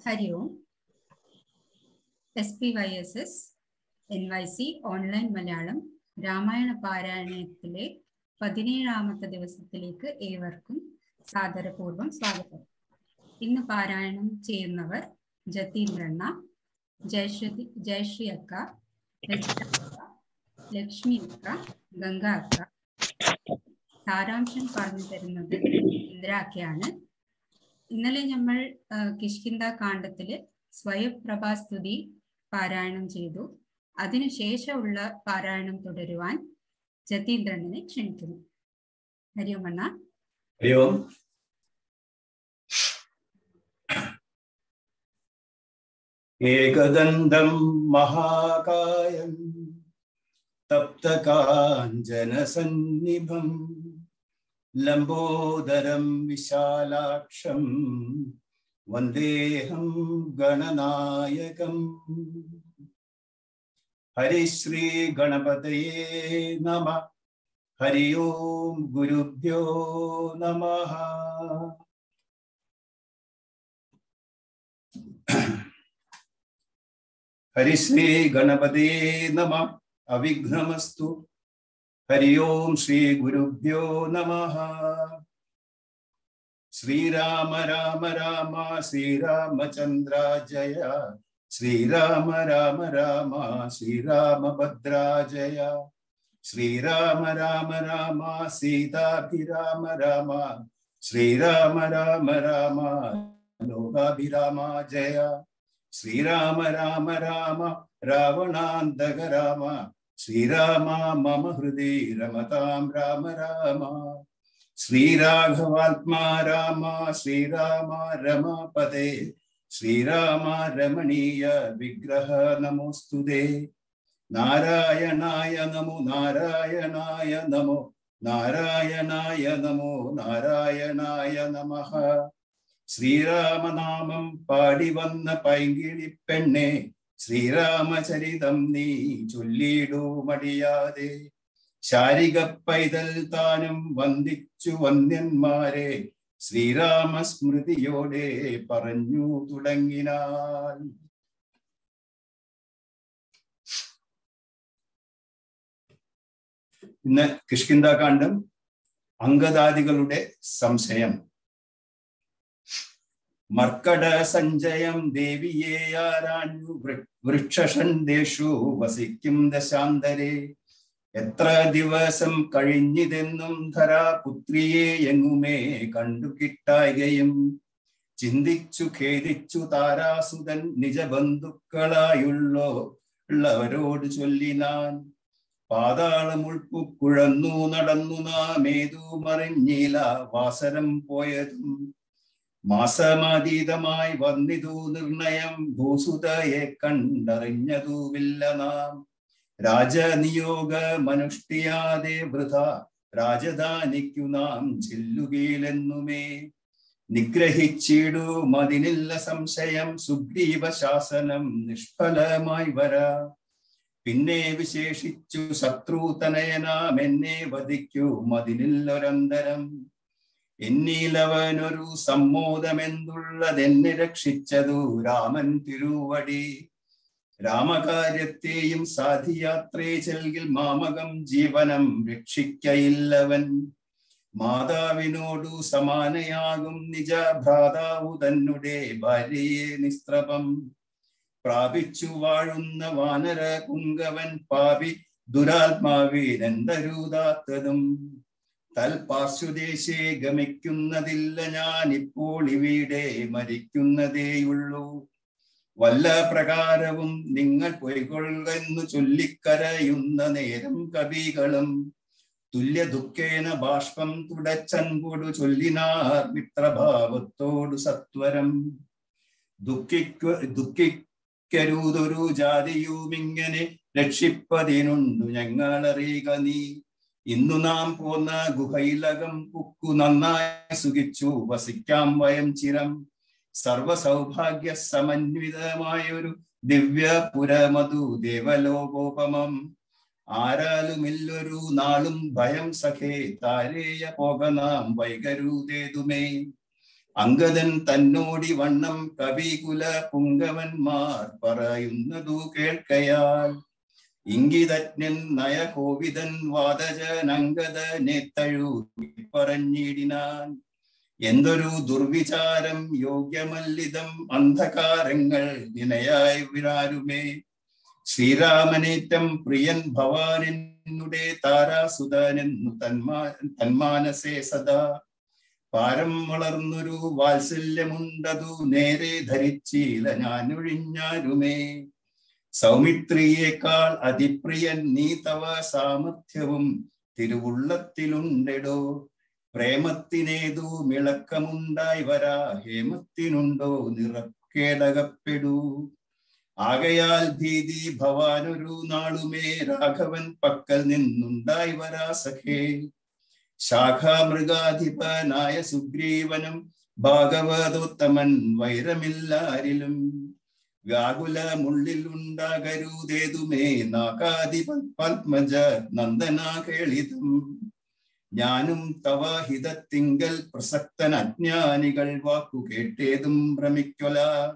Hari Om S P Y S S N Y C online Malayalam Ramayana പാരായണത്തിലെ പതിനേഴാമത്തെ ദിവസത്തിലേക്ക് ഏവർക്കും സാദരപൂർവം സ്വാഗതം ഇന്ന് പാരായണം ചെയ്യുന്നവർ ജതീന്ദ്രണ്ണ ജയശ്രീ ജയശ്രീ അക്ക രചിത അക്ക ലക്ഷ്മി അക്ക ഗംഗ അക്ക സാരാംശം പറഞ്ഞു തരുന്നത് ഇന്ദ്രാക്കയാണ് ഇന്നലെ നമ്മൾ കിഷ്കിന്ത കാണ്ഡത്തില് സ്വയപ്രഭാസ്തുതി പാരായണം ചെയ്തു അതിനുശേഷമുള്ള പാരായണം തുടരുവാൻ ജതീന്ദ്രനെ ക്ഷണിക്കുന്നു ഹരിയോം അണ്ണ ഹരിയോം ഏകദന്തം മഹാകായം തപ്തകാഞ്ചനസന്നിഭം ലംബോദരം വിശാലാക്ഷം വന്ദേഹം ഗണനായകം ഹരിശ്രീ ഗണപതയേ നമ ഹരി ഓം ഗുരുഭ്യോ നമ ഹരിശ്രീ ഗണപതയേ നമ അവിഘ്നമസ്തു ഹരി ഓം ശ്രീ ഗുരുഭ്യോ നമ ശ്രീരാമ രാമ രാമ ശ്രീരാമചന്ദ്ര ജയ ശ്രീരാമ രാമ രാമ ശ്രീരാമഭദ്ര ജയ ശ്രീരാമ രാമ രാമ സീതാഭിരാമ രാമ ശ്രീരാമ രാമ രാമ ലോകാഭിരാമ ജയ ശ്രീരാമ രാമ രാമ രാവണാന്തക രാമ ശ്രീരാമ മമ ഹൃദി രമതാം രാമ രാമ ശ്രീരാഘവാത്മാ രാമ ശ്രീരാമ രമപദേ ശ്രീരാമ രമണീയ വിഗ്രഹ നമോസ്തുതേ നാരായണായ നമോ നാരായണായ നമോ നാരായണായ നമോ നാരായണായ നമ ശ്രീരാമനാമം പാടി വന്ന പൈങ്കിളി പെണ്ണെ ശ്രീരാമചരിതം നീ ചൊല്ലിടൂ മടിയാതെ ശാരിക പൈതൽ താനും വന്ദിച്ചു വന്യന്മാരെ ശ്രീരാമസ്മൃതിയോടെ പറഞ്ഞു തുടങ്ങിനാൽ ഇന്ന് കിഷ്കിന്താകാന്ഡം അംഗദാദികളുടെ സംശയം മർക്കട സഞ്ജയം ദേവിയെ ആരാഞ്ഞു വൃക്ഷഷണ്ടേഷു വസിക്കും ദശാന്തരെ എത്ര ദിവസം കഴിഞ്ഞിതെന്നും ധരാപുത്രിയെ എങ്ങുമേ കണ്ടു കിട്ടായകയും ചിന്തിച്ചു ഖേദിച്ചു താരാസുതൻ നിജബന്ധുക്കളായുള്ളോ ഉള്ളവരോട് ചൊല്ലിനാൻ പാതാളം ഉൾപ്പുക്കുഴന്നു നടന്നു നാമേതു മറിഞ്ഞില വാസരം പോയതും മാസമാതീതമായി വന്നിതു നിർണയം ഭൂസുതയെ കണ്ടറിഞ്ഞതുമില്ല നാം രാജനിയോഗ മനുഷ്ടിയാതെ വൃഥ രാജധാനിക്കു നാം ചെല്ലുകയിലെന്നുമേ നിഗ്രഹിച്ചിടു മതിനില്ല സംശയം സുഗ്രീവ ശാസനം നിഷ്ഫലമായി വരാ പിന്നെ വിശേഷിച്ചു ശത്രുതനയനാം എന്നെ വധിക്കൂ മതിനില്ലൊരന്തരം എന്നിലവനൊരു സമ്മോദമെന്തുള്ളതെന്നെ രക്ഷിച്ചതു രാമൻ തിരുവടി രാമകാര്യത്തെയും സാധിയാത്രേ ചെൽകിൽ മാമകം ജീവനം രക്ഷിക്കയില്ലവൻ മാതാവിനോടു സമാനയാകും നിജ ഭ്രാതാവു തന്നെ ഭാര്യയെ നിസ്ത്രപം പ്രാപിച്ചു വാഴുന്ന വാനര കുങ്കവൻ പാപി ദുരാത്മാവിനെന്തരൂതാത്തതും തൽപാർശ്വദേശേ ഗമിക്കുന്നതില്ല ഞാൻ ഇപ്പോൾ ഇവിടെ മരിക്കുന്നതേയുള്ളൂ വല്ല പ്രകാരവും നിങ്ങൾ പൊയ്കൊള്ളുന്നു ചൊല്ലിക്കരയുന്ന നേരം കവികളും തുല്യ ദുഃഖേന ബാഷ്പം തുടച്ചൻപോടു ചൊല്ലിനാർ മിത്രഭാവത്തോടു സത്വരം ദുഃഖിക്കു ദുഃഖിക്കരുതൊരു ജാതിയുമിങ്ങനെ രക്ഷിപ്പതിനുണ്ടു ഞങ്ങളറിയുക നീ ഇന്നു നാം പോന്ന ഗുഹയിലകം പുക്കു നന്നായി സുഖിച്ചു വസിക്കാം വയം ചിരം സർവസൗഭാഗ്യ സമന്വിതമായൊരു ദിവ്യ പുരമധു ദേവലോകോപമം ആരാലുമില്ലൊരു നാളും ഭയം സഖേ താരേയ പോക നാം വൈകരുതേതുമേ അങ്കദൻ തന്നോടി വണ്ണം കവികുല പുങ്കവന്മാർ പറയുന്നതു കേൾക്കയാൽ ഇംഗിതജ്ഞൻ നയകോവിതൻ വാദജനങ്കത നേത്തഴു പറഞ്ഞിടിനാൻ എന്തൊരു ദുർവിചാരം യോഗ്യമല്ലിതം അന്ധകാരങ്ങൾ നിനയായി വിരാരുമേ ശ്രീരാമനേറ്റം പ്രിയൻ ഭവാനെന്നുടെ താരാസുതനെന്നു തന്മാ തന്മാനസേ സദാ പാരം വളർന്നൊരു വാത്സല്യമുണ്ടതു നേരെ ധരിച്ചില്ല ഞാൻ ഒഴിഞ്ഞാരുമേ സൗമിത്രിയേക്കാൾ അതിപ്രിയൻ നീ തവ സാമർഥ്യവും തിരുവുള്ളത്തിലുണ്ടെടോ പ്രേമത്തിനേതു മിളക്കമുണ്ടായി വരാ ഹേമത്തിനുണ്ടോ നിറക്കേടകപ്പെടൂ ആകയാൽ ഭീതി ഭവാനൊരു നാളുമേ രാഘവൻ പക്കൽ നിന്നുണ്ടായി വരാ സഖേ ശാഖാമൃഗാധിപനായ സുഗ്രീവനും ഭാഗവതോത്തമൻ വൈരമില്ലാരിലും വ്യാകുലമുള്ളിൽ ഉണ്ടാകരുതേതുമേ നാകാധി പത്മജ നന്ദന കേളിതം ഞാനും തവ ഹിതത്തിങ്കൽ പ്രസക്തൻ അജ്ഞാനികൾ വാക്കു കേട്ടേതും ഭ്രമിക്കൊല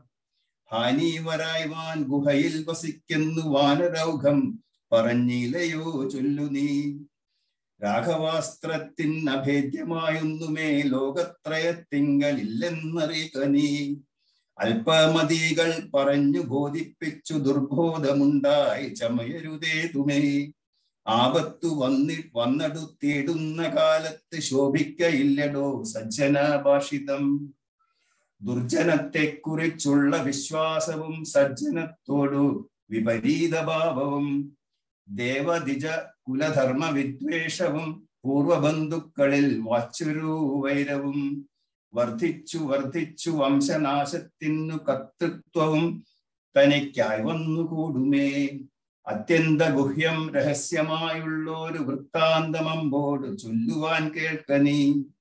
ഹാനിവരായ്വാൻ ഗുഹയിൽ വസിക്കുന്നു വാനരൗഘം പറഞ്ഞില്ലയോ ചൊല്ലു നീ രാഘവാസ്ത്രത്തിൻ അഭേദ്യമായൊന്നുമേ ലോകത്രയത്തിങ്കലില്ലെന്നറിയുക നീ അല്പമതികൾ പറഞ്ഞു ബോധിപ്പിച്ചു ദുർബോധമുണ്ടായി ചമയരുതേതുമേ ആപത്തു വന്നി വന്നടുത്തിടുന്ന കാലത്ത് ശോഭിക്കയില്ലടോ സജ്ജന ഭാഷിതം ദുർജനത്തെ കുറിച്ചുള്ള വിശ്വാസവും സജ്ജനത്തോടു വിപരീത ഭാവവും ദേവദിജ കുലധർമ്മ വിദ്വേഷവും പൂർവബന്ധുക്കളിൽ വാച്ചൊരു വൈരവും വർദ്ധിച്ചു വർദ്ധിച്ചു വംശനാശത്തിനു കർത്തൃത്വവും തനിക്കായി വന്നുകൂടുമേ അത്യന്ത ഗുഹ്യം രഹസ്യമായുള്ളൊരു വൃത്താന്തമമ്പോട് ചൊല്ലുവാൻ കേൾക്കനീ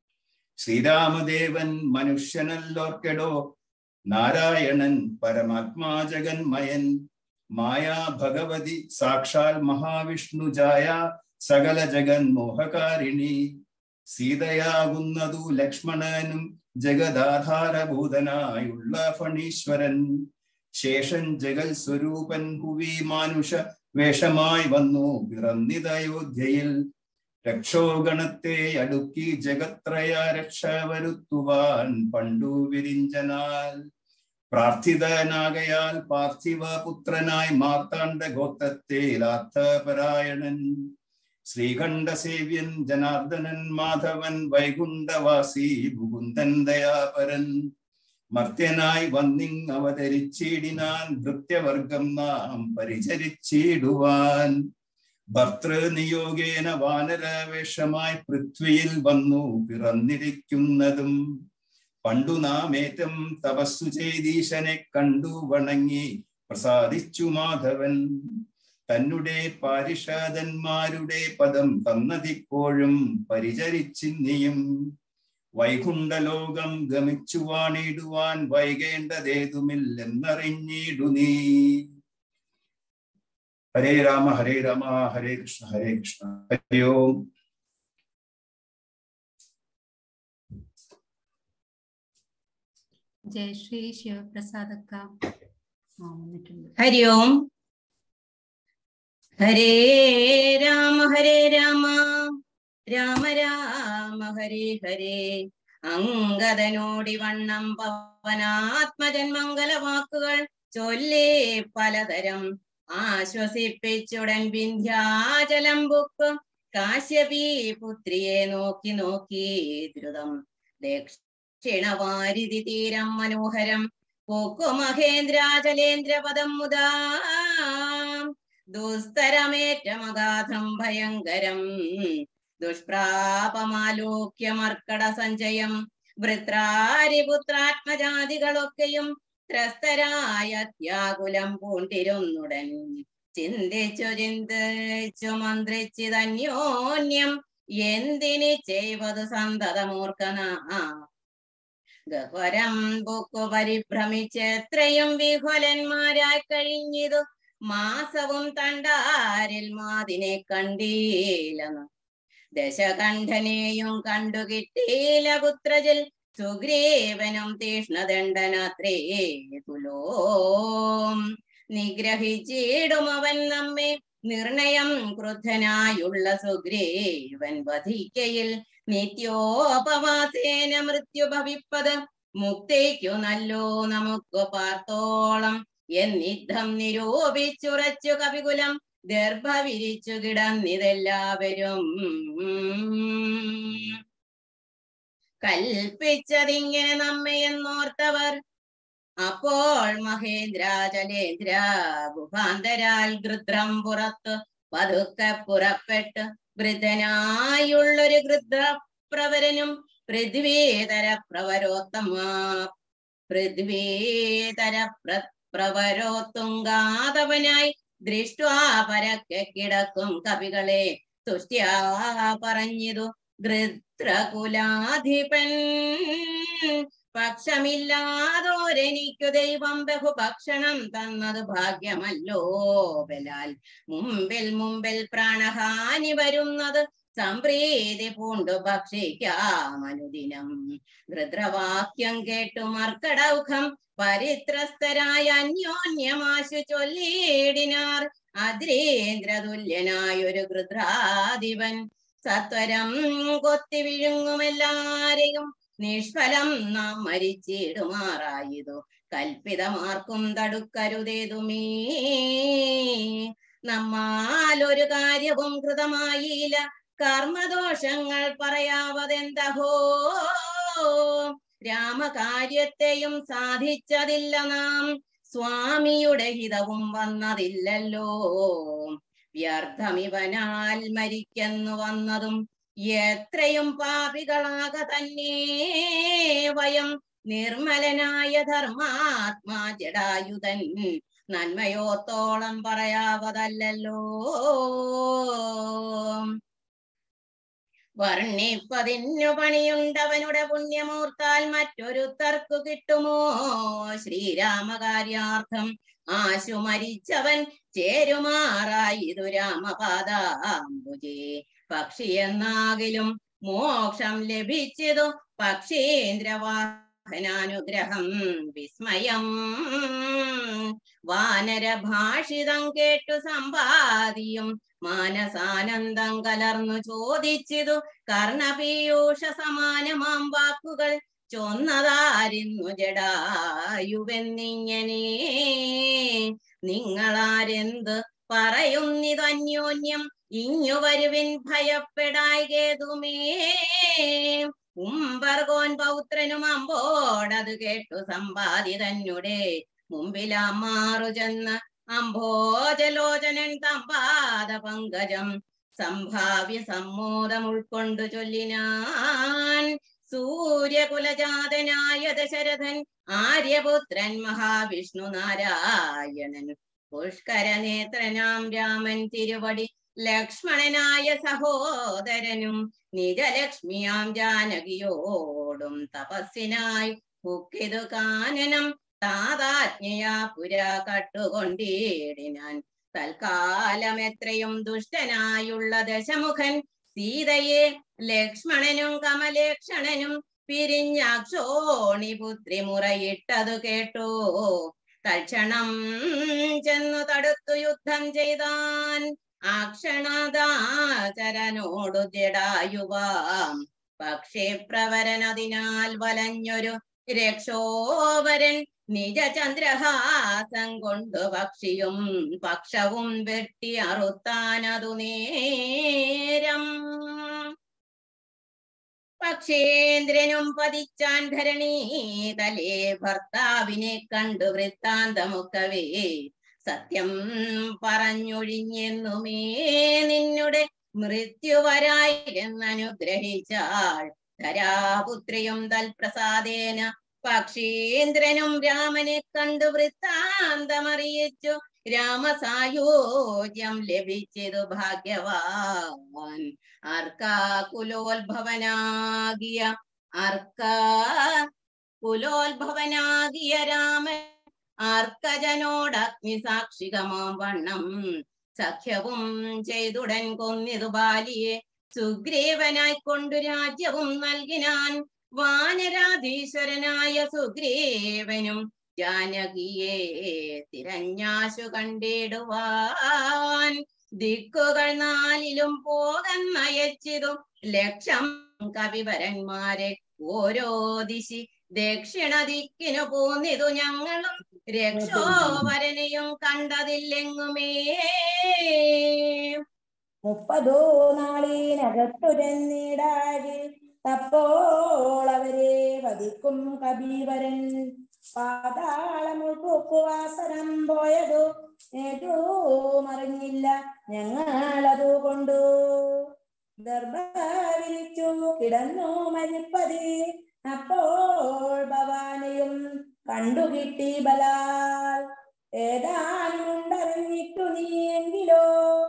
ശ്രീരാമദേവൻ മനുഷ്യനല്ലോർക്കെടോ നാരായണൻ പരമാത്മാ ജഗന്മയൻ മായാ ഭഗവതി സാക്ഷാൽ മഹാവിഷ്ണുജായ സകല ജഗന്മോഹകാരിണി സീതയാകുന്നതു ലക്ഷ്മണനും ജഗദാധാരഭൂതനായുള്ള ഫണീശ്വരൻ ശേഷൻ ജഗൽ സ്വരൂപൻ ഭുവി മാനുഷ വേഷമായി വന്നു പിറന്നിതയോധ്യയിൽ രക്ഷോഗണത്തെ അടുക്കി ജഗത്രയ രക്ഷ വരുത്തുവാൻ പണ്ടു വിരിഞ്ചനാൽ പ്രാർത്ഥിതനാകയാൽ പാർത്ഥിവ പുത്രനായി മാർത്താണ്ഡ ഗോത്രത്തേലാർത്ഥപരായണൻ ശ്രീകണ്ഠസേവ്യൻ ജനാർദ്ദനൻ മാധവൻ വൈകുണ്ഠവാസി മുകുന്ദൻ ദയാപരൻ മർത്യനായി വന്നിങ് അവതരിച്ചിടിനാൻ ഭൃത്യവർഗം നാം പരിചരിച്ചിടുവാൻ ഭർത്തൃനിയോഗേന വാനരവേഷമായി പൃഥ്വിയിൽ വന്നു പിറന്നിരിക്കുന്നതും പണ്ടു നാം ഏറ്റം തപസ്സു ചെയ്തീശനെ കണ്ടു വണങ്ങി പ്രസാദിച്ചു മാധവൻ തന്നെ പാരിഷാദന്മാരുടെ പദം തന്നതിപ്പോഴും പരിചരിച്ചിന്നിയും വൈകുണ്ഠലോകം ഗമിച്ചു വാണിടുവാൻ വൈകേണ്ടതേതുമില്ലെന്നറിഞ്ഞിടു നീ ഹരേ രാമ ഹരേ രാമ ഹരേ കൃഷ്ണ ഹരേ കൃഷ്ണ ഹരി ഓം ജയശ്രീ ശിവപ്രസാദക്ക ആ വന്നിട്ടുണ്ട് ഹരി ഓം ഹരേ രാമ ഹരേ രാമ രാമ രാമ ഹരേ ഹരേ അങ്കദനോടി വണ്ണം പവനാത്മജൻ മംഗലവാക്കുകൾ ചൊല്ലി പലതരം ആശ്വസിപ്പിച്ചുടൻ വിന്ധ്യാചലം ബുക്കും കാശ്യപി പുത്രിയെ നോക്കി നോക്കി ദ്രുതം ദക്ഷിണവാരിധി തീരം മനോഹരം പോക്കു മഹേന്ദ്രാചലേന്ദ്രപദം മുതാ ദുസ്തരമേറ്റമഗാധം ഭയങ്കരം ദുഷ്പ്രാപമാലോക്യമർക്കട സഞ്ചയം വൃത്രാരിപുത്രാത്മജാതികളൊക്കെയും ത്രസ്തരായ ത്യാകുലം പൂണ്ടിരുന്നുടൻ ചിന്തിച്ചു ചിന്തിച്ചു മന്ത്രിച്ചിതന്യോന്യം എന്തിനി ചെയ്വതു സന്തതമൂർക്കന ഗഹ്വരം ബുക്കു പരിഭ്രമിച്ച് എത്രയും വിഹുലന്മാരായി കഴിഞ്ഞിതു മാസവും തണ്ടാരിൽ മാതിനെ കണ്ടീലെന്ന് ദശകണ്ഠനെയും കണ്ടു കിട്ടീല പുത്രജിൽ സുഗ്രീവനും തീഷ്ണദണ്ഡനത്രേ തുലോം നിഗ്രഹിച്ചിടും അവൻ നമ്മെ നിർണയം ക്രുദ്ധനായുള്ള സുഗ്രീവൻ വധിക്കയിൽ നിത്യോപവാസേന മൃത്യു ഭവിപ്പത് മുക്തിക്കു നല്ലോ നമുക്ക് പാർത്തോളം എന്നിദ്ധം നിരൂപിച്ചുറച്ചു കവികുലം ദർഭ വിരിച്ചു കിടന്നിതെല്ലാവരും കൽപ്പിച്ചതിങ്ങനെ നമ്മെ എന്നോർത്തവർ അപ്പോൾ മഹേന്ദ്ര ജലേന്ദ്ര ഗുഹാന്തരാൽ ഗൃദ്രം പുറത്ത് പതുക്കെ പുറപ്പെട്ട് വൃദ്ധനായുള്ളൊരു ഗൃദ്രപ്രവരനും പൃഥ്വീതര പ്രവരോത്തമ പൃഥ്വീതര പ്ര പ്രവരോത്തുങ്കാതവനായി ദൃഷ്ട്വാ പരക്കെ കിടക്കും കവികളെ തുഷ്ട്യാ പറഞ്ഞിതു ഗൃദ്രകുലാധിപൻ പക്ഷമില്ലാതോരെനിക്കു ദൈവം ബഹുഭക്ഷണം തന്നത് ഭാഗ്യമല്ലോ ബലാൽ മുമ്പിൽ മുമ്പിൽ പ്രാണഹാനി വരുന്നത് സംപ്രീതി പൂണ്ടു ഭക്ഷിക്കാമനുദിനം ഗൃദ്രവാക്യം കേട്ടു മർക്കടൗഖം പരിത്രസ്തരായ അന്യോന്യമാശു ചൊല്ലിയിടിനാർ അദ്രേന്ദ്രതുല്യനായൊരു ഗൃദ്രാധിപൻ സത്വരം കൊത്തി വിഴുങ്ങുമെല്ലാരെയും നിഷ്ഫലം നാം മരിച്ചിടുമാറായതു കൽപ്പിതമാർക്കും തടുക്കരുതേതുമേ നമ്മാൽ ഒരു കാര്യവും കൃതമായില്ല കർമ്മദോഷങ്ങൾ പറയാവതെന്തഹോ രാമകാര്യത്തെയും സാധിച്ചതില്ല നാം സ്വാമിയുടെ ഹിതവും വന്നതില്ലല്ലോ വ്യർത്ഥമിവനാൽ മരിക്കെന്നു വന്നതും എത്രയും പാപികളാക തന്നെ വയം നിർമ്മലനായ ധർമാത്മാ ജടായുധൻ നന്മയോത്തോളം പറയാവതല്ലോ വർണ്ണിപ്പതിന്നു പണിയുണ്ടവനുടെ പുണ്യമൂർത്താൽ മറ്റൊരുത്തർക്കു കിട്ടുമോ ശ്രീരാമകാര്യാർത്ഥം ആശു മരിച്ചവൻ ചേരുമാറായിതു രാമപാദാംബുജേ പക്ഷി എന്നാകിലും മോക്ഷം ലഭിച്ചതു പക്ഷീന്ദ്രവാഹനാനുഗ്രഹം വിസ്മയം വാനരഭാഷിതം കേട്ടു സമ്പാദിയും മാനസാനന്ദം കലർന്നു ചോദിച്ചിതു കർണപീയൂഷ സമാനമാം വാക്കുകൾ ചൊന്നതാരിന്നു ജടായുവെന്നിങ്ങനെ നിങ്ങളാരെന്ത് പറയുന്നിതന്യോന്യം ഇങ്ങു വരുവിൻ ഭയപ്പെടായകേതുമേ ഉംബർഗോൻ പൗത്രനും അമ്പോടത് കേട്ടു സമ്പാദിതന്നുടെ മുമ്പിലാമാറു ചെന്ന് അംഭോജലോചനൻ തമ്പാദ പങ്കജം സംഭാവ്യ സമ്മോദം ഉൾക്കൊണ്ടു ചൊല്ലിനാൻ സൂര്യകുലജാതനായ ദശരഥൻ ആര്യപുത്രൻ മഹാവിഷ്ണു നാരായണൻ പുഷ്കരനേത്രനാം രാമൻ തിരുവടി ലക്ഷ്മണനായ സഹോദരനും നിജലക്ഷ്മിയാം ജാനകിയോടും തപസ്സിനായി പുക്കിതു കാനനം താതാജ്ഞയാ പുര കട്ടുകൊണ്ടിടിനാൻ തൽക്കാലം എത്രയും ദുഷ്ടനായുള്ള ദശമുഖൻ സീതയെ ലക്ഷ്മണനും കമലേക്ഷണനും പിരിഞ്ഞാക്ഷോണി പുത്രി മുറയിട്ടതു കേട്ടു തൽക്ഷണം ചെന്നു തടുത്തു യുദ്ധം ചെയ്താൻ ആക്ഷണദാചരനോടു ജടായുവാം പക്ഷേ പ്രവരനതിനാൽ വലഞ്ഞൊരു രക്ഷോവരൻ നിജചന്ദ്രഹാസം കൊണ്ടു പക്ഷിയും പക്ഷവും വെട്ടി അറുത്താനതു നേരം പക്ഷേന്ദ്രനും പതിച്ചാൻ ധരണി തലേ ഭർത്താവിനെ കണ്ടു വൃത്താന്തമുക്കവേ സത്യം പറഞ്ഞൊഴിഞ്ഞെന്നുമേ നിന്നുടെ മൃത്യു വരായിരെന്നനുഗ്രഹിച്ചാൾ ധരാപുത്രിയും തൽപ്രസാദേന പക്ഷീന്ദ്രനും രാമനെ കണ്ടു വൃത്താന്തമറിയിച്ചു രാമസായോജ്യം ലഭിച്ചതു ഭാഗ്യവാൻ ആർക്കാ കുലോത്ഭവനാകിയ ആർക്കാ കുലോത്ഭവനാകിയ രാമൻ ആർക്കജനോടഗ്നി സാക്ഷികമാം വണ്ണം സഖ്യവും ചെയ്തുടൻ കൊന്നിതു ബാലിയെ സുഗ്രീവനായി കൊണ്ടു രാജ്യവും നൽകിനാൻ വാനരാധീശ്വരനായ സുഗ്രീവനും ജാനകിയെ തിരഞ്ഞാശു കണ്ടിടുവാൻ ദിക്കുകൾ നാലിലും പോകന്നയച്ചിതും ലക്ഷം കവിവരന്മാരെ ഓരോ ദിശി ദക്ഷിണ ദിക്കിനു പോന്നിതു ഞങ്ങളും രക്ഷോവരനെയും കണ്ടതില്ലെങ്ങുമേ മുപ്പതോ നാളിനകത്തുരന്നിടാകി തപ്പോൾ അവരെ വധിക്കും കബീവരൻ പാതാളമുൾക്കുവാസനം പോയതു ഏതോ മറിഞ്ഞില്ല ഞങ്ങളതു കൊണ്ടു ദർഭ വിരിച്ചു കിടന്നു മരിപ്പതി അപ്പോൾ ഭവാനിയും കണ്ടുകിട്ടി ബലാൽ ഏതാനും ഉണ്ടറിഞ്ഞിട്ടു നീ എങ്കിലോ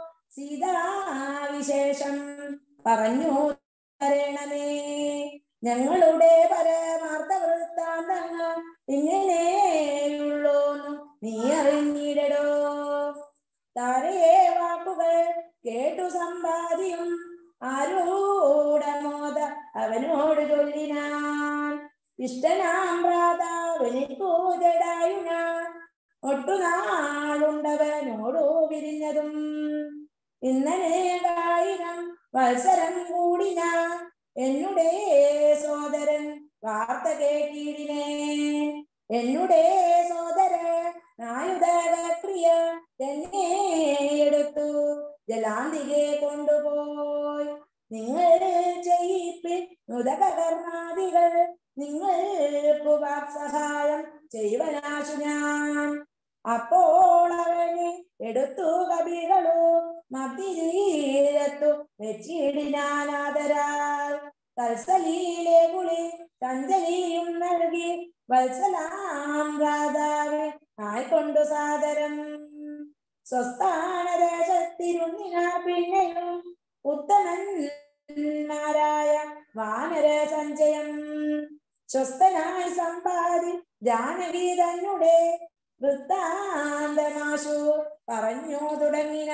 സീതാവിശേഷം പറഞ്ഞു തരണമേ ഞങ്ങളുടെ പരമാർത്ഥ വൃത്താന്തങ്ങൾ ഇങ്ങനെയുള്ളോന്നു നീ അറിഞ്ഞിടടോ താഴെ വാക്കുകൾ കേട്ടു സമ്പാദിയും ആരോടമോദ അവനോട് ചൊല്ലിനാൻ ഇഷ്ടനാം ഭ്രാതാവനിക്കൂ ജടായുന ഒട്ടുനാളുണ്ടവനോടു പിരിഞ്ഞതും ഇന്നലേകായിരം വത്സരം കൂടിന എന്നുടെ സോദരൻ വാർത്ത കേട്ടിടിനേ എന്നുടെ സോദരൻ നായുധക്രിയ എന്നെ എടുത്തു ജലാന്തികെ കൊണ്ടുപോയി നിങ്ങൾ ചെയ്യിപ്പിൻ നുതകർമാദികൾ നിങ്ങൾക്ക് വാക്സഹായം ചെയ്വനാശു ഞാൻ അപ്പോൾ അവനെ എടുത്തു കവികളു മതിരീരത്തു വെച്ചിടിനാനാദരാൽ തൽസലീലെ കുളി തഞ്ചലിയും നൽകി വത്സലാം രാധാവെ ആയിക്കൊണ്ടു സാദരം സ്വസ്ഥാന ദേശത്തിരുന്നിന പിന്നെയും ഉത്തമന്മാരായ വാനര സഞ്ചയം സ്വസ്ഥനായി സമ്പാദി ജാനകി തന്നെ വൃത്താന്തമാശു പറഞ്ഞു തുടങ്ങിന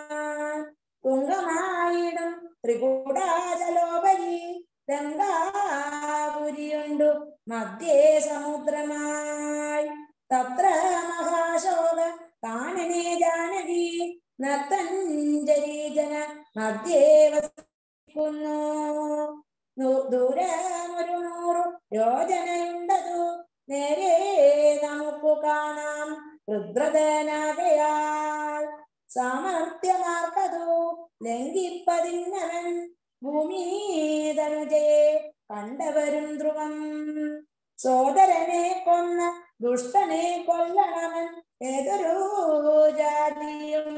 തുങ്കമായിടും ത്രികൂടാചലോപരി ഗംഗാപുരിയുണ്ടു മധ്യേ സമുദ്രമായി തത്ര മഹാശോക കാനനെ ജാനകി നർത്തഞ്ജരീജന മധ്യേ വസിക്കുന്നു നൂ- ദൂരമൊരു നൂറു യോജനയുണ്ടതു നേരെ നമുക്ക് കാണാം രുദ്രതനാകയാൽ സാമർത്ഥ്യമാർക്കതു ലംഘിപ്പതിന്നവൻ ഭൂമിതനുജയെ കണ്ടവരും ധ്രുവം സോദരനെ കൊന്ന ദുഷ്ടനെ കൊല്ലണമൻ ഏതൊരു ജാതിയും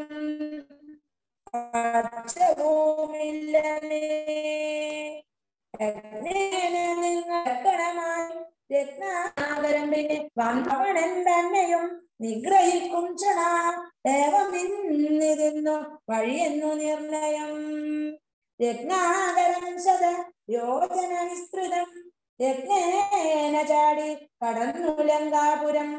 പക്ഷവുമില്ലമേ യജ്ഞേന നിങ്ങൾക്കണമായി രത്നാകരം പിന്നെ വന്നവണൻ തന്നെയും നിഗ്രഹിക്കും ക്ഷണ ദേവമിന്നിരുന്നു വഴിയെന്നു നിർണയം രത്നാകരം ശത യോജന വിസ്തൃതം യജ്ഞേന ചാടി കടന്നു ലങ്കാപുരം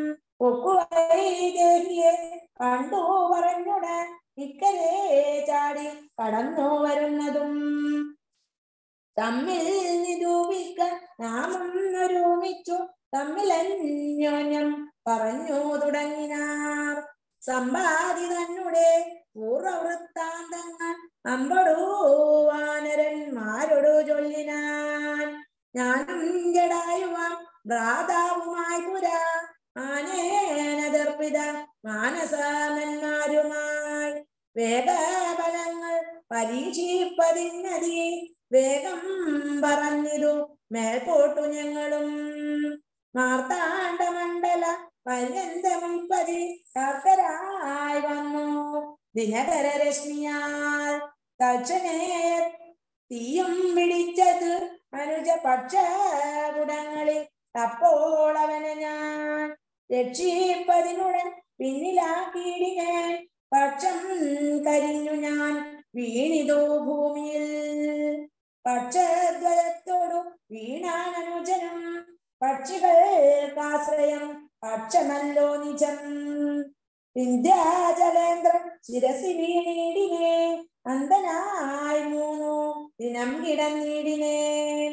ദേഹിയെ കണ്ടു പറഞ്ഞുടൻ ഇക്കരെ ചാടി കടന്നു വരുന്നതും തമ്മിൽ നിരൂപിക്ക നാമം ഒരുമിച്ചു തമ്മിൽ അന്യോന്യം പറഞ്ഞു തുടങ്ങിനാർ സമ്പാദി തന്നെ പൂർവവൃത്താന്തങ്ങൾ അമ്പടൂ വാനരന്മാരോടു ചൊല്ലിനാൻ ഞാനും ജടായുവാൻ ഭ്രാതാവുമായി പുരാ ആനേനദർപ്പിത മാനസാമന്മാരുമായി വേഗബലങ്ങൾ പരീക്ഷിപ്പതിന്നതി വേഗം പറഞ്ഞിതു മേൽപോട്ടു ഞങ്ങളും മാർത്താണ്ഡമണ്ഡല പര്യന്തമുപ്പതി ശർക്കരായി വന്നു ദിനകര രശ്മിയാൽ തക്ഷണേ തീയും പിടിച്ചത് അനുജ പക്ഷകുടങ്ങളിൽ അപ്പോൾ അവനെ ഞാൻ രക്ഷിപ്പതിനുടൻ പിന്നിലാക്കിയിടിനേൻ പക്ഷം കരിഞ്ഞു ഞാൻ വീണിതു ഭൂമിയിൽ പക്ഷദ്വയത്തോടു വീണാനനുജനും പക്ഷികൾക്കാശ്രയം പക്ഷമല്ലോ നിജം വിന്ധ്യാചലേന്ദ്രൻ ശിരസി വീണീടിനേ അന്തനായി മൂന്നു ദിനം കിടന്നിടിനേ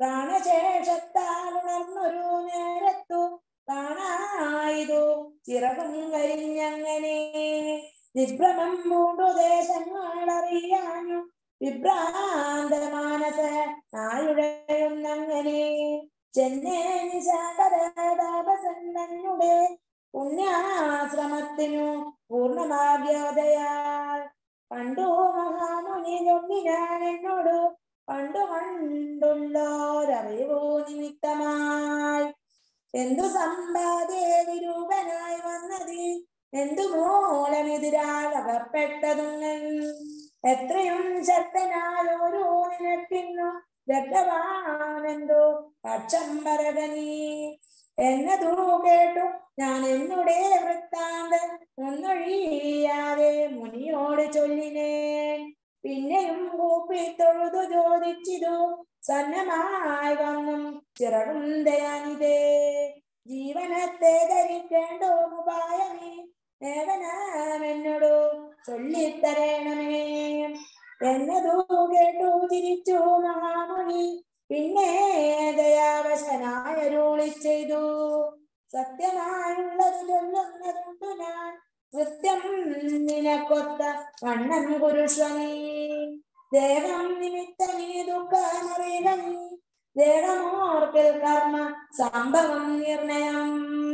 പ്രാണശേഷത്താൽ ഉണർന്നൊരു നേരത്തു കാണായിതു ചിറകും കരിഞ്ഞങ്ങനെ വിഭ്രമം പൂണ്ടു ദേശങ്ങൾ അറിയാനു വിഭ്രാന്ത മാനസ നായുടയുന്നങ്ങനെ ചെന്നൈ ശാകരതാപസന്നയുടെ പുണ്യാശ്രമത്തിനു പൂർണ്ണഭാഗ്യോദയാൽ പണ്ടു മഹാമുനി ചൊല്ലിനാൻ എന്നോട് പണ്ടു കണ്ടുള്ളോരറിവു നിമിത്തമായി എന്തു സമ്പാദ്യ വിരൂപനായി വന്നതി എന്തു മൂലമെതിരാൽ അകപ്പെട്ടതും എത്രയും ശക്തനായ ഒരു നിനക്കിന്നു രക്തവാനെന്തോ പക്ഷം പരകനീ എന്നതു കേട്ടു ഞാൻ എന്നുടെ വൃത്താന്തം ഒന്നൊഴിയാതെ മുനിയോട് ചൊല്ലിനേ പിന്നെയും കൂപ്പി തൊഴുതു ചോദിച്ചിതു സന്നമായി വന്നും ചിറകും ദയാനിതേ ജീവനത്തെ ധരിക്കേണ്ടോ ഉപായമേ ഏവനാമെന്നോടു ചൊല്ലിത്തരേണമേ എന്നതു കേട്ടു ചിരിച്ചു മഹാമുനി പിന്നെ ദയാവശനായ രൂളി ചെയ്തു സത്യമായുള്ളത് ചൊല്ലുന്നതുണ്ടു ഞാൻ കൃത്യം നിനക്കൊത്ത വണ്ണം പുരുഷനീ ദേഹം നിമിത്തമീ ദുഃഖമറിയുക നീ ദേഹമോർക്കൽ കർമ്മ സംഭവം നിർണയം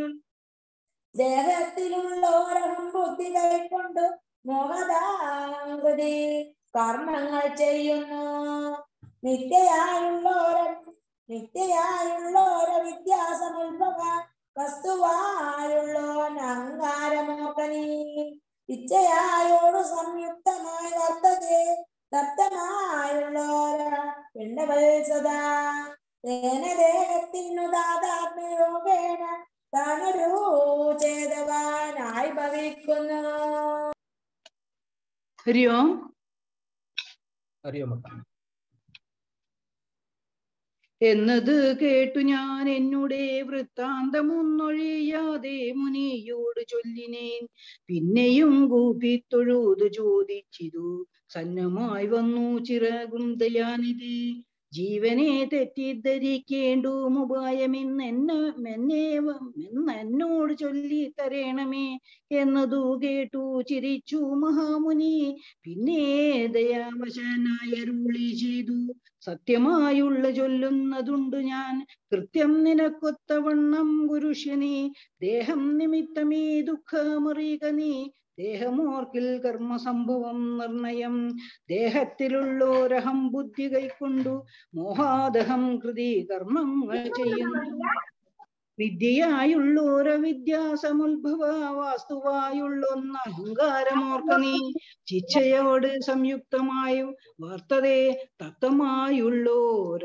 ദേഹത്തിലുള്ളോരഹം ബുദ്ധി കൈക്കൊണ്ട് മോഹദാകൃതി കർമ്മങ്ങൾ ചെയ്യുന്നു നിത്യയായുള്ളോര നിത്യയായുള്ളോര വിദ്യാസമുത്ഭവ വസ്തുവായുള്ളോൻ അഹങ്കാരമോക്കനീ ഇച്ഛയായോട് സംയുക്തമായി വർത്തതേ ദത്തമായുള്ളോര പിണ്ടവൽ സദാ തേന ദേഹത്തിനു ദാതാത്മയോഗേന താനൊരു ചേതവാനായി ഭവിക്കുന്നു ഹരി ഓം ഹരി ഓം അക്ക. എന്നത് കേട്ടു ഞാൻ എന്നുടെ വൃത്താന്തമൊന്നൊഴിയാതെ മുനിയോട് ചൊല്ലിനേൻ പിന്നെയും കൂപ്പിത്തൊഴുതു ചോദിച്ചിതു സന്നമായി വന്നു ചിറകും ദയാനിധി ജീവനെ തെറ്റിദ്ധരിക്കേണ്ടു ഉപായമെന്നെന്ന എന്നെ എന്നോട് ചൊല്ലി തരേണമേ എന്നതു കേട്ടു ചിരിച്ചു മഹാമുനി പിന്നെ ദയാവശനായ അരുളി ചെയ്തു സത്യമായുള്ള ചൊല്ലുന്നതുണ്ട് ഞാൻ കൃത്യം നിനക്കൊത്തവണ്ണം ഗുരുഷ്യനീ ദേഹം നിമിത്തമേ ദുഃഖമറിയുക നീ ദേഹമോർക്കിൽ കർമ്മസംഭവം നിർണയം ദേഹത്തിലുള്ളോരഹം ബുദ്ധി കൈക്കൊണ്ടു മോഹാദഹം കൃതി കർമ്മങ്ങൾ ചെയ്യുന്നു വിദ്യയായുള്ളോര വിദ്യാസമുത്ഭവ വാസ്തുവായുള്ളൊന്ന് അഹങ്കാരമോർക്ക നീ ചിച്ഛയോട് സംയുക്തമായും വർത്തതേ തത്വമായുള്ളോര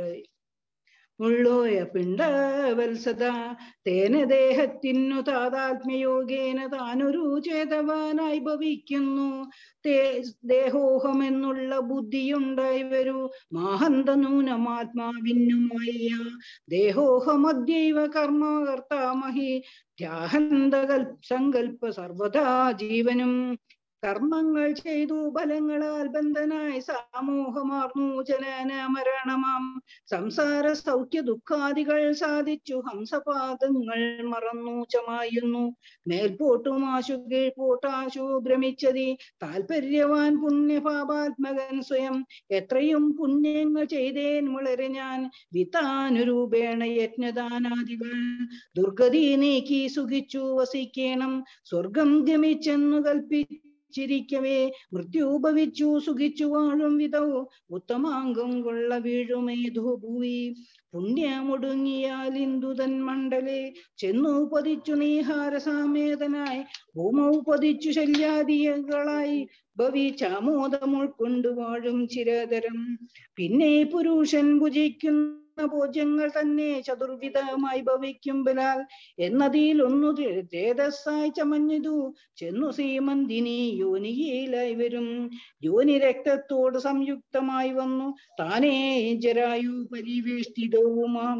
ഉള്ളോയ പിണ്ടവത്സത തേന ദേഹത്തിനു താതാത്മ്യയോഗേന താനൊരു ചേതവാനായി ഭവിക്കുന്നു തേ ദേഹോഹമെന്നുള്ള ബുദ്ധിയുണ്ടായി വരൂ മാഹന്ത നൂനമാത്മാവിന്നുമായ ദേഹോഹമദ്യൈവ കർമ്മകർത്താമഹി ത്യാഹന്ത സങ്കൽപ്പ സർവദാ ജീവനും കർമ്മങ്ങൾ ചെയ്തു ബലങ്ങളാൽ ബന്ധനായി സാമൂഹമാർന്നു ജനന മരണമാം സംസാര സൗഖ്യ ദുഃഖാദികൾ സാധിച്ചു ഹംസപാദങ്ങൾ മറന്നു ചമായുന്നു മേൽപോട്ടുമാശു കീഴ്പോട്ടാശു ഭ്രമിച്ചതി താല്പര്യവാൻ പുണ്യപാപാത്മകൻ സ്വയം എത്രയും പുണ്യങ്ങൾ ചെയ്തേൻ വളരെ ഞാൻ വിത്താനുരൂപേണ യജ്ഞദാനാദികൾ ദുർഗതി നീക്കി സുഖിച്ചു വസിക്കേണം സ്വർഗം ഗമിച്ചെന്നു കൽപ്പിച്ചു ചിരിക്കവേ മൃത്യുഭവിച്ചു സുഖിച്ചു വാഴും വിധവു ഉത്തമാംഗം കൊള്ള വീഴുമേധു ഭൂവി പുണ്യമൊടുങ്ങിയാൽ ഇന്ദുതൻ മണ്ഡലെ ചെന്നു പതിച്ചു നീഹാരസാമേതനായി ഭൂമൗ പതിച്ചു ശല്യാദികളായി ഭവി ചാമോദം ഉൾക്കൊണ്ടു വാഴും ചിരതരം പിന്നെ പുരുഷൻ ഭുജിക്കുന്ന ഭോജ്യങ്ങൾ തന്നെ ചതുർവിധമായി ഭവിക്കുമ്പലാൽ എന്നതിൽ ഒന്നു ചേതസ്സായി ചമഞ്ഞതു ചെന്നു സീമന്തിനി യോനിയിലായി വരും യോനി രക്തത്തോട് സംയുക്തമായി വന്നു താനേ ജരായു പരിവേഷ്ടിതവുമാം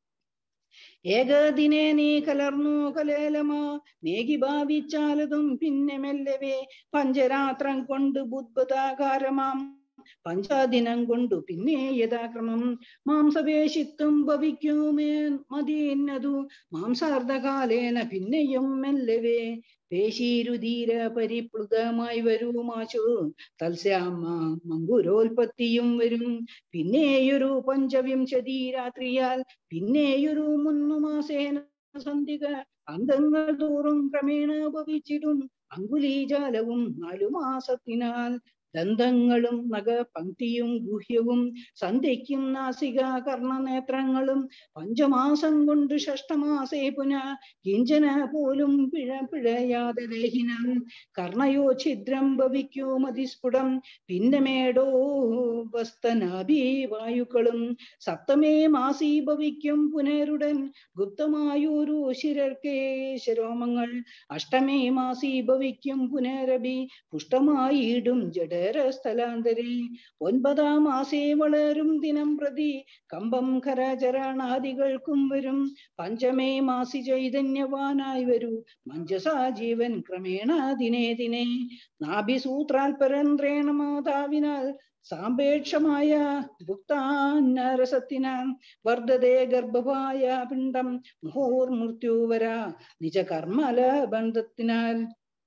ഏകദിനെ നീ കലർന്നു കലേലമാ മേഘി ഭാവിച്ചാലതും പിന്നെ മെല്ലവേ പഞ്ചരാത്രം കൊണ്ട് ബുദ്ബുതാകാരമാം പഞ്ചാദിനം കൊണ്ടു പിന്നെ യഥാക്രമം മാംസപേശിത്വം ഭവിക്കുമേ മതിയെന്നതു മാംസാർദ്ധകാലേന പിന്നെയും മെല്ലവേ പേശീരുധീര പരിപ്ലുതമായി വരുമാശു തൽസ്യാമ മങ്കുരോൽപത്തിയും വരും പിന്നെയൊരു പഞ്ചവിംശതി രാത്രിയാൽ പിന്നെയൊരു മൂന്നു മാസേന സന്ധിക അന്തങ്ങൾ തോറും ക്രമേണ ഭവിച്ചിടും അങ്കുലീജാലവും നാലു മാസത്തിനാൽ ദന്തങ്ങളും നഖപംക്തിയും ഗുഹ്യവും സന്ധ്യയ്ക്കും നാസിക കർണനേത്രങ്ങളും പഞ്ചമാസം കൊണ്ട് ഷഷ്ടമാസേ പുന കിഞ്ചന പോലും പിഴ പിഴയാതെ ലേഹിനം കർണയോ ഛിദ്രം ഭവിക്കോ മതിസ്ഫുടം പിന്നമേടോ വസ്തനാഭി വായുക്കളും സപ്തമേ മാസി ഭവിക്കും പുനരുടൻ ഗുപ്തമായൊരു ശിരർക്കേ ശരോമങ്ങൾ അഷ്ടമേ മാസി ഭവിക്കും പുനരഭി പുഷ്ടമായിടും ജഡര സ്ഥലാന്തരേ ഒൻപതാം മാസേ വളരും ദിനം പ്രതി കമ്പം ഖരചരണാദികൾക്കും വരും പഞ്ചമേ മാസി ചൈതന്യവാനായി വരൂ മഞ്ജസാ ജീവൻ ക്രമേണ ദിനേ ദിനേ നാഭിസൂത്രാൽപരന്ത്രേണ മാതാവിനാൽ സാപേക്ഷമായ ഭുക്താന്നരസത്തിനാൽ വർദ്ധതേ ഗർഭമായ പിണ്ഡം മുഹൂർമൃത്യുവര നിജകർമ്മല ബന്ധത്തിനാൽ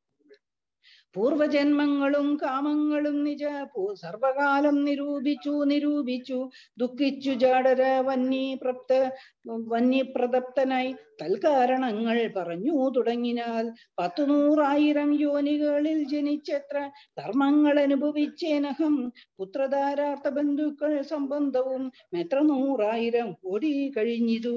പൂർവജന്മങ്ങളും കാമങ്ങളും നിജ പൂ- സർവകാലം നിരൂപിച്ചു നിരൂപിച്ചു ദുഃഖിച്ചു ജാടര വന്നി പ്രപ്ത വന്യപ്രദപ്തനായി തൽക്കാരണങ്ങൾ പറഞ്ഞു തുടങ്ങിനാൽ പത്തു നൂറായിരം യോനികളിൽ ജനിച്ചെത്ര കർമ്മങ്ങൾ അനുഭവിച്ചേനഹം പുത്രധാരാർത്ഥ ബന്ധുക്കൾ സംബന്ധവും എത്ര നൂറായിരം കോടി കഴിഞ്ഞിതു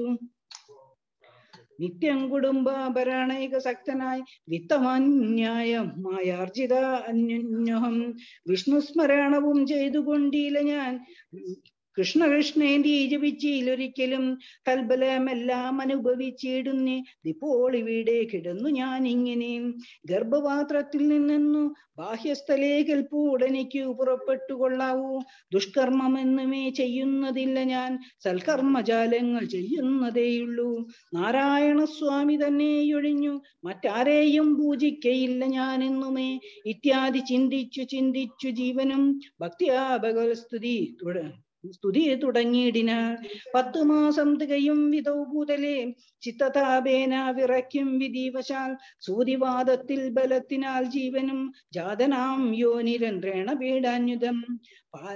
നിത്യം കുടുംബാഭരണൈക ശക്തനായി വിത്തമാന്യായം മായാർജിത അന്യോഹം വിഷ്ണു സ്മരണവും ചെയ്തുകൊണ്ടില്ല ഞാൻ കൃഷ്ണകൃഷ്ണേന്തി ജപിച്ചിലൊരിക്കലും തൽബലമെല്ലാം അനുഭവിച്ചിടുന്നേ ഇപ്പോൾ ഇവിടെ കിടന്നു ഞാൻ ഇങ്ങനെ ഗർഭപാത്രത്തിൽ നിന്നു ബാഹ്യസ്ഥലേ കൽപ്പൂടനിക്കു പുറപ്പെട്ടു കൊള്ളാവൂ ദുഷ്കർമ്മമെന്നുമേ ചെയ്യുന്നതില്ല ഞാൻ സൽക്കർമ്മജാലങ്ങൾ ചെയ്യുന്നതേയുള്ളൂ നാരായണസ്വാമി തന്നെ ഒഴിഞ്ഞു മറ്റാരെയും പൂജിക്കയില്ല ഞാൻ എന്നുമേ ഇത്യാദി ചിന്തിച്ചു ചിന്തിച്ചു ജീവനും ഭക്തിയാഭഗവസ്തുതി തുട സ്തുതി തുടങ്ങിയിടിനാൽ പത്തു മാസം തികയും വിധൗ ഭൂതലേ ചിത്തതാപേന വിറയ്ക്കും വിധിവശാൽ സൂതിവാദത്തിൽ ബലത്തിനാൽ ജീവനും ജാതനാം യോനിരന്ത്രേണ പീഡാന്യുതം പാ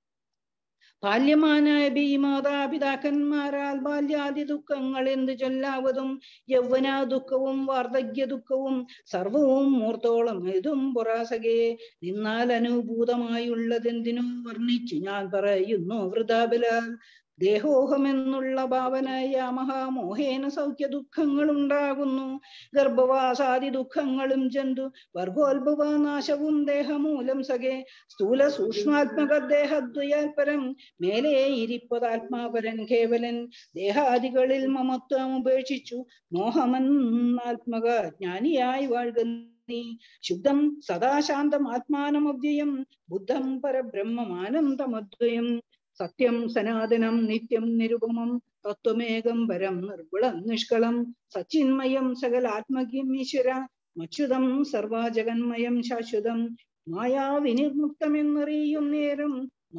ബാല്യമാനായ ബി മാതാപിതാക്കന്മാരാൽ ബാല്യാദി ദുഃഖങ്ങൾ എന്ത് ചൊല്ലാവതും യൗവന ദുഃഖവും വാർദ്ധക്യ ദുഃഖവും സർവവും മൂർത്തോളം ഇതും പുറാസകെ നിന്നാൽ അനുഭൂതമായുള്ളതെന്തിനു വർണ്ണിച്ചു ഞാൻ പറയുന്നു വൃതാബലാൽ ദേഹോഹമെന്നുള്ള ഭാവനയ മഹാമോഹേന സൗഖ്യ ദുഃഖങ്ങൾ ഉണ്ടാകുന്നു ഗർഭവാസാദി ദുഃഖങ്ങളും ജന്തു വർഗോത്ഭവ നാശവും ദേഹമൂലം സഖേ സ്ഥൂല സൂക്ഷ്മാത്മക ദേഹദ്വയാൽപരം മേലേ ഇരിപ്പതാത്മാപരൻ കേവലൻ ദേഹാദികളിൽ മമത്വം ഉപേക്ഷിച്ചു മോഹമെന്നാത്മക ജ്ഞാനിയായി വാഴുക നീ ശുദ്ധം സദാശാന്തം ആത്മാനമവ്യയം ബുദ്ധം പരബ്രഹ്മമാനന്ദമദ്വയം സത്യം സനാതനം നിത്യം നിരുപമം തത്വമേകം പരം നിർഗുണം നിഷ്കളം സച്ചിന്മയം സകലാത്മകീം ഈശ്വര മച്യുതം സർവാജഗന്മയം ശാശ്വതം മായാവിനിർമുക്തമെന്നറിയും നേരം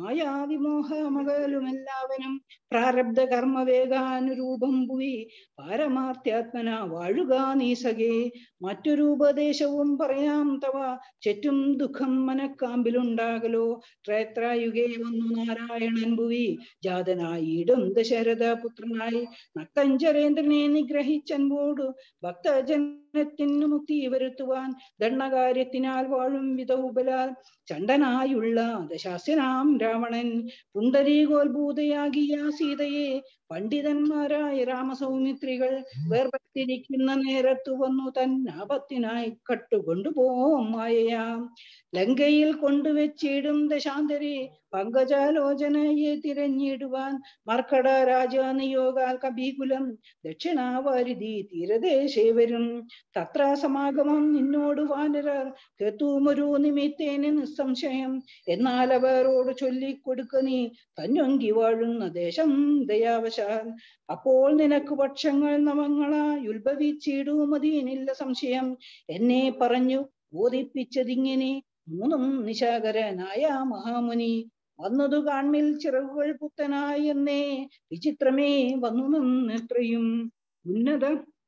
മായാവിമോഹമകലുമെല്ലാവനും പ്രാരബ്ധ കർമ്മവേഗാനുരൂപം ഭുവി പാരമാർത്യാത്മന വാഴുക നീ സഖേ മറ്റൊരു ഉപദേശവും പറയാം തവ ചുറ്റും ദുഃഖം മനക്കാമ്പിലുണ്ടാകലോ ത്രേത്രായുഗേ വന്നു നാരായണൻ ഭുവി ജാതനായിടും ദശരഥ പുത്രനായി നക്തഞ്ചരേന്ദ്രനെ നിഗ്രഹിച്ചൻപോടു ഭക്തജനത്തിനു മുക്തി വരുത്തുവാൻ ദണ്ഡകാര്യത്തിനാൽ വാഴും വിധൗബലാൽ ചണ്ടനായുള്ള ദശാസ്യനാം രാവണൻ പുണ്ടരീകോത്ഭൂതയാകിയ സീതയെ പണ്ഡിതന്മാരായ രാമസൗമിത്രികൾ വേർപെട്ടിരിക്കുന്ന നേരത്തു വന്നു തൻ ആപത്തിനായി കട്ടുകൊണ്ടുപോം മായയാം ലങ്കയിൽ കൊണ്ടുവച്ചിടും ദശാന്തരെ പങ്കജാലോചനയെ തിരഞ്ഞിടുവാൻ മർക്കട രാജ നിയോഗാൽ കബീകുലം ദക്ഷിണാവാരിധി തീരദേശേ വരും തത്ര സമാഗമം നിന്നോട് വാനരർ കേത്തുമൊരു നിമിത്തേന് നിസ്സംശയം എന്നാൽ അവരോട് ചൊല്ലിക്കൊടുക്ക നീ തന്നൊങ്കി വാഴുന്ന ദേശം ദയാവശാൽ അപ്പോൾ നിനക്ക് പക്ഷങ്ങൾ നവങ്ങളായി ഉത്ഭവിച്ചിടുമതിനില്ല സംശയം എന്നെ പറഞ്ഞു ബോധിപ്പിച്ചതിങ്ങനെ മൂന്നും നിശാകരനായ മഹാമുനി വന്നതു കാൺമിൽ ചിറകുകൾ പുത്തനായി എന്നേ വിചിത്രമേ വന്നു നിന്നെത്രയും ഉന്നത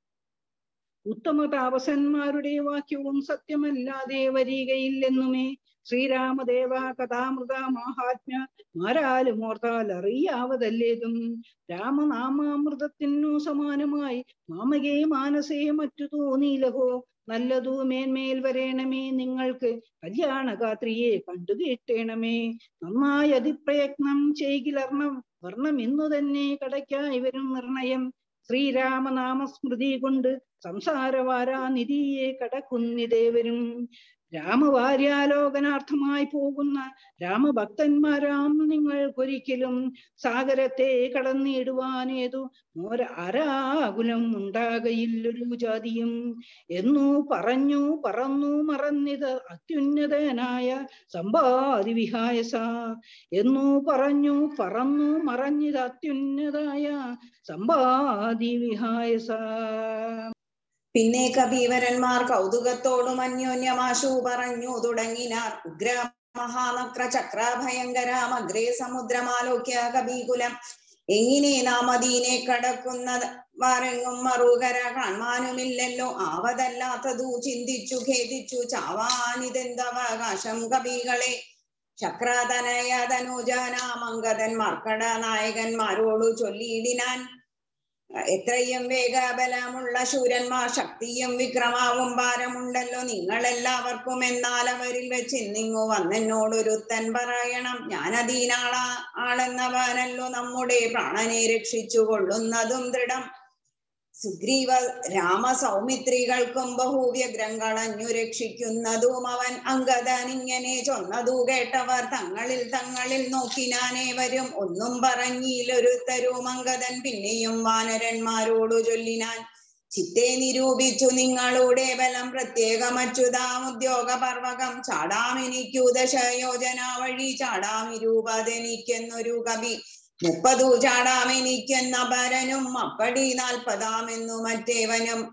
ഉത്തമ താപസന്മാരുടെ വാക്യവും സത്യമല്ലാതെ വരികയില്ലെന്നുമേ ശ്രീരാമദേവ കഥാമൃത മാഹാത്മ്യ മാരാലും ഓർത്താൽ അറിയാവതല്ലേതും രാമനാമാമൃതത്തിനു സമാനമായി മാമകേ മാനസേ മറ്റു തോന്നിയിലഹോ നല്ലതു മേന്മേൽ വരേണമേ നിങ്ങൾക്ക് കല്യാണഗാത്രിയെ കണ്ടു കേട്ടേണമേ നന്നായി അതിപ്രയത്നം ചെയ്കിലർണം വർണ്ണം ഇന്നു തന്നെ കടയ്ക്കായി വരും നിർണയം ശ്രീരാമനാമസ്മൃതി കൊണ്ട് സംസാരവാരാനിധിയെ കടക്കുന്നിതേവരും രാമവാര്യാലോകനാർത്ഥമായി പോകുന്ന രാമഭക്തന്മാരാം നിങ്ങൾക്കൊരിക്കലും സാഗരത്തെ കടന്നിടുവാനേതു മോര ആരാകുലം ഉണ്ടാകയില്ലൊരു ജാതിയും എന്നു പറഞ്ഞു പറന്നു മറന്നിത് അത്യുന്നതനായ സമ്പാദി വിഹായസ എന്നു പറഞ്ഞു പറന്നു മറഞ്ഞിത് അത്യുന്നതായ സമ്പാദി വിഹായസ പിന്നെ കപീവരന്മാർ കൗതുകത്തോടും അന്യോന്യമാശു പറഞ്ഞു തുടങ്ങിനാർ ഉഗ്ര മഹാനക്ര ചക്ര ഭയങ്കരാമഗ്രേ സമുദ്രമാലോക്യ കപീകുലം എങ്ങനെ നാം അതീനെ കടക്കുന്നത് വാരെങ്ങും മറുകര കാണാനുമില്ലല്ലോ ആവതല്ലാത്തതു ചിന്തിച്ചു ഖേദിച്ചു ചാവാനിതെന്തവകാശം കവികളെ ചക്രതനയ തനുജാനാമംഗതൻ മർക്കട നായകന്മാരോടു ചൊല്ലിയിടിനാൻ എത്രയും വേഗബലമുള്ള ശൂരന്മാർ ശക്തിയും വിക്രമാവും ഭാരമുണ്ടല്ലോ നിങ്ങളെല്ലാവർക്കും എന്നാൽ അവരിൽ വെച്ച് ഇന്നിങ്ങു വന്നെന്നോടൊരുത്തൻ പറയണം ഞാനതീനാള ആളെന്നവനല്ലോ നമ്മുടെ പ്രാണനെ രക്ഷിച്ചു കൊള്ളുന്നതും ദൃഢം സുഗ്രീവ രാമ സൗമിത്രികൾക്കും ബഹുവ്യഗ്രങ്ങളഞ്ഞു രക്ഷിക്കുന്നതും അവൻ അങ്കദനിങ്ങനെ ചൊന്നതു കേട്ടവർ തങ്ങളിൽ തങ്ങളിൽ നോക്കിനാനേവരും ഒന്നും പറഞ്ഞിലൊരുത്തരും അങ്കദൻ പിന്നെയും വാനരന്മാരോടു ചൊല്ലിനാൻ ചിത്തെ നിരൂപിച്ചു നിങ്ങളുടെ ബലം പ്രത്യേകമച്യുതാം ഉദ്യോഗപർവകം ചാടാമെനിക്കു ദശയോജന വഴി ചാടാമിരൂപതെനിക്കെന്നൊരു കവി മുപ്പതു ചാടാമെനിക്കെന്ന പരനും അപ്പടി നാൽപ്പതാമെന്നു മറ്റേവനും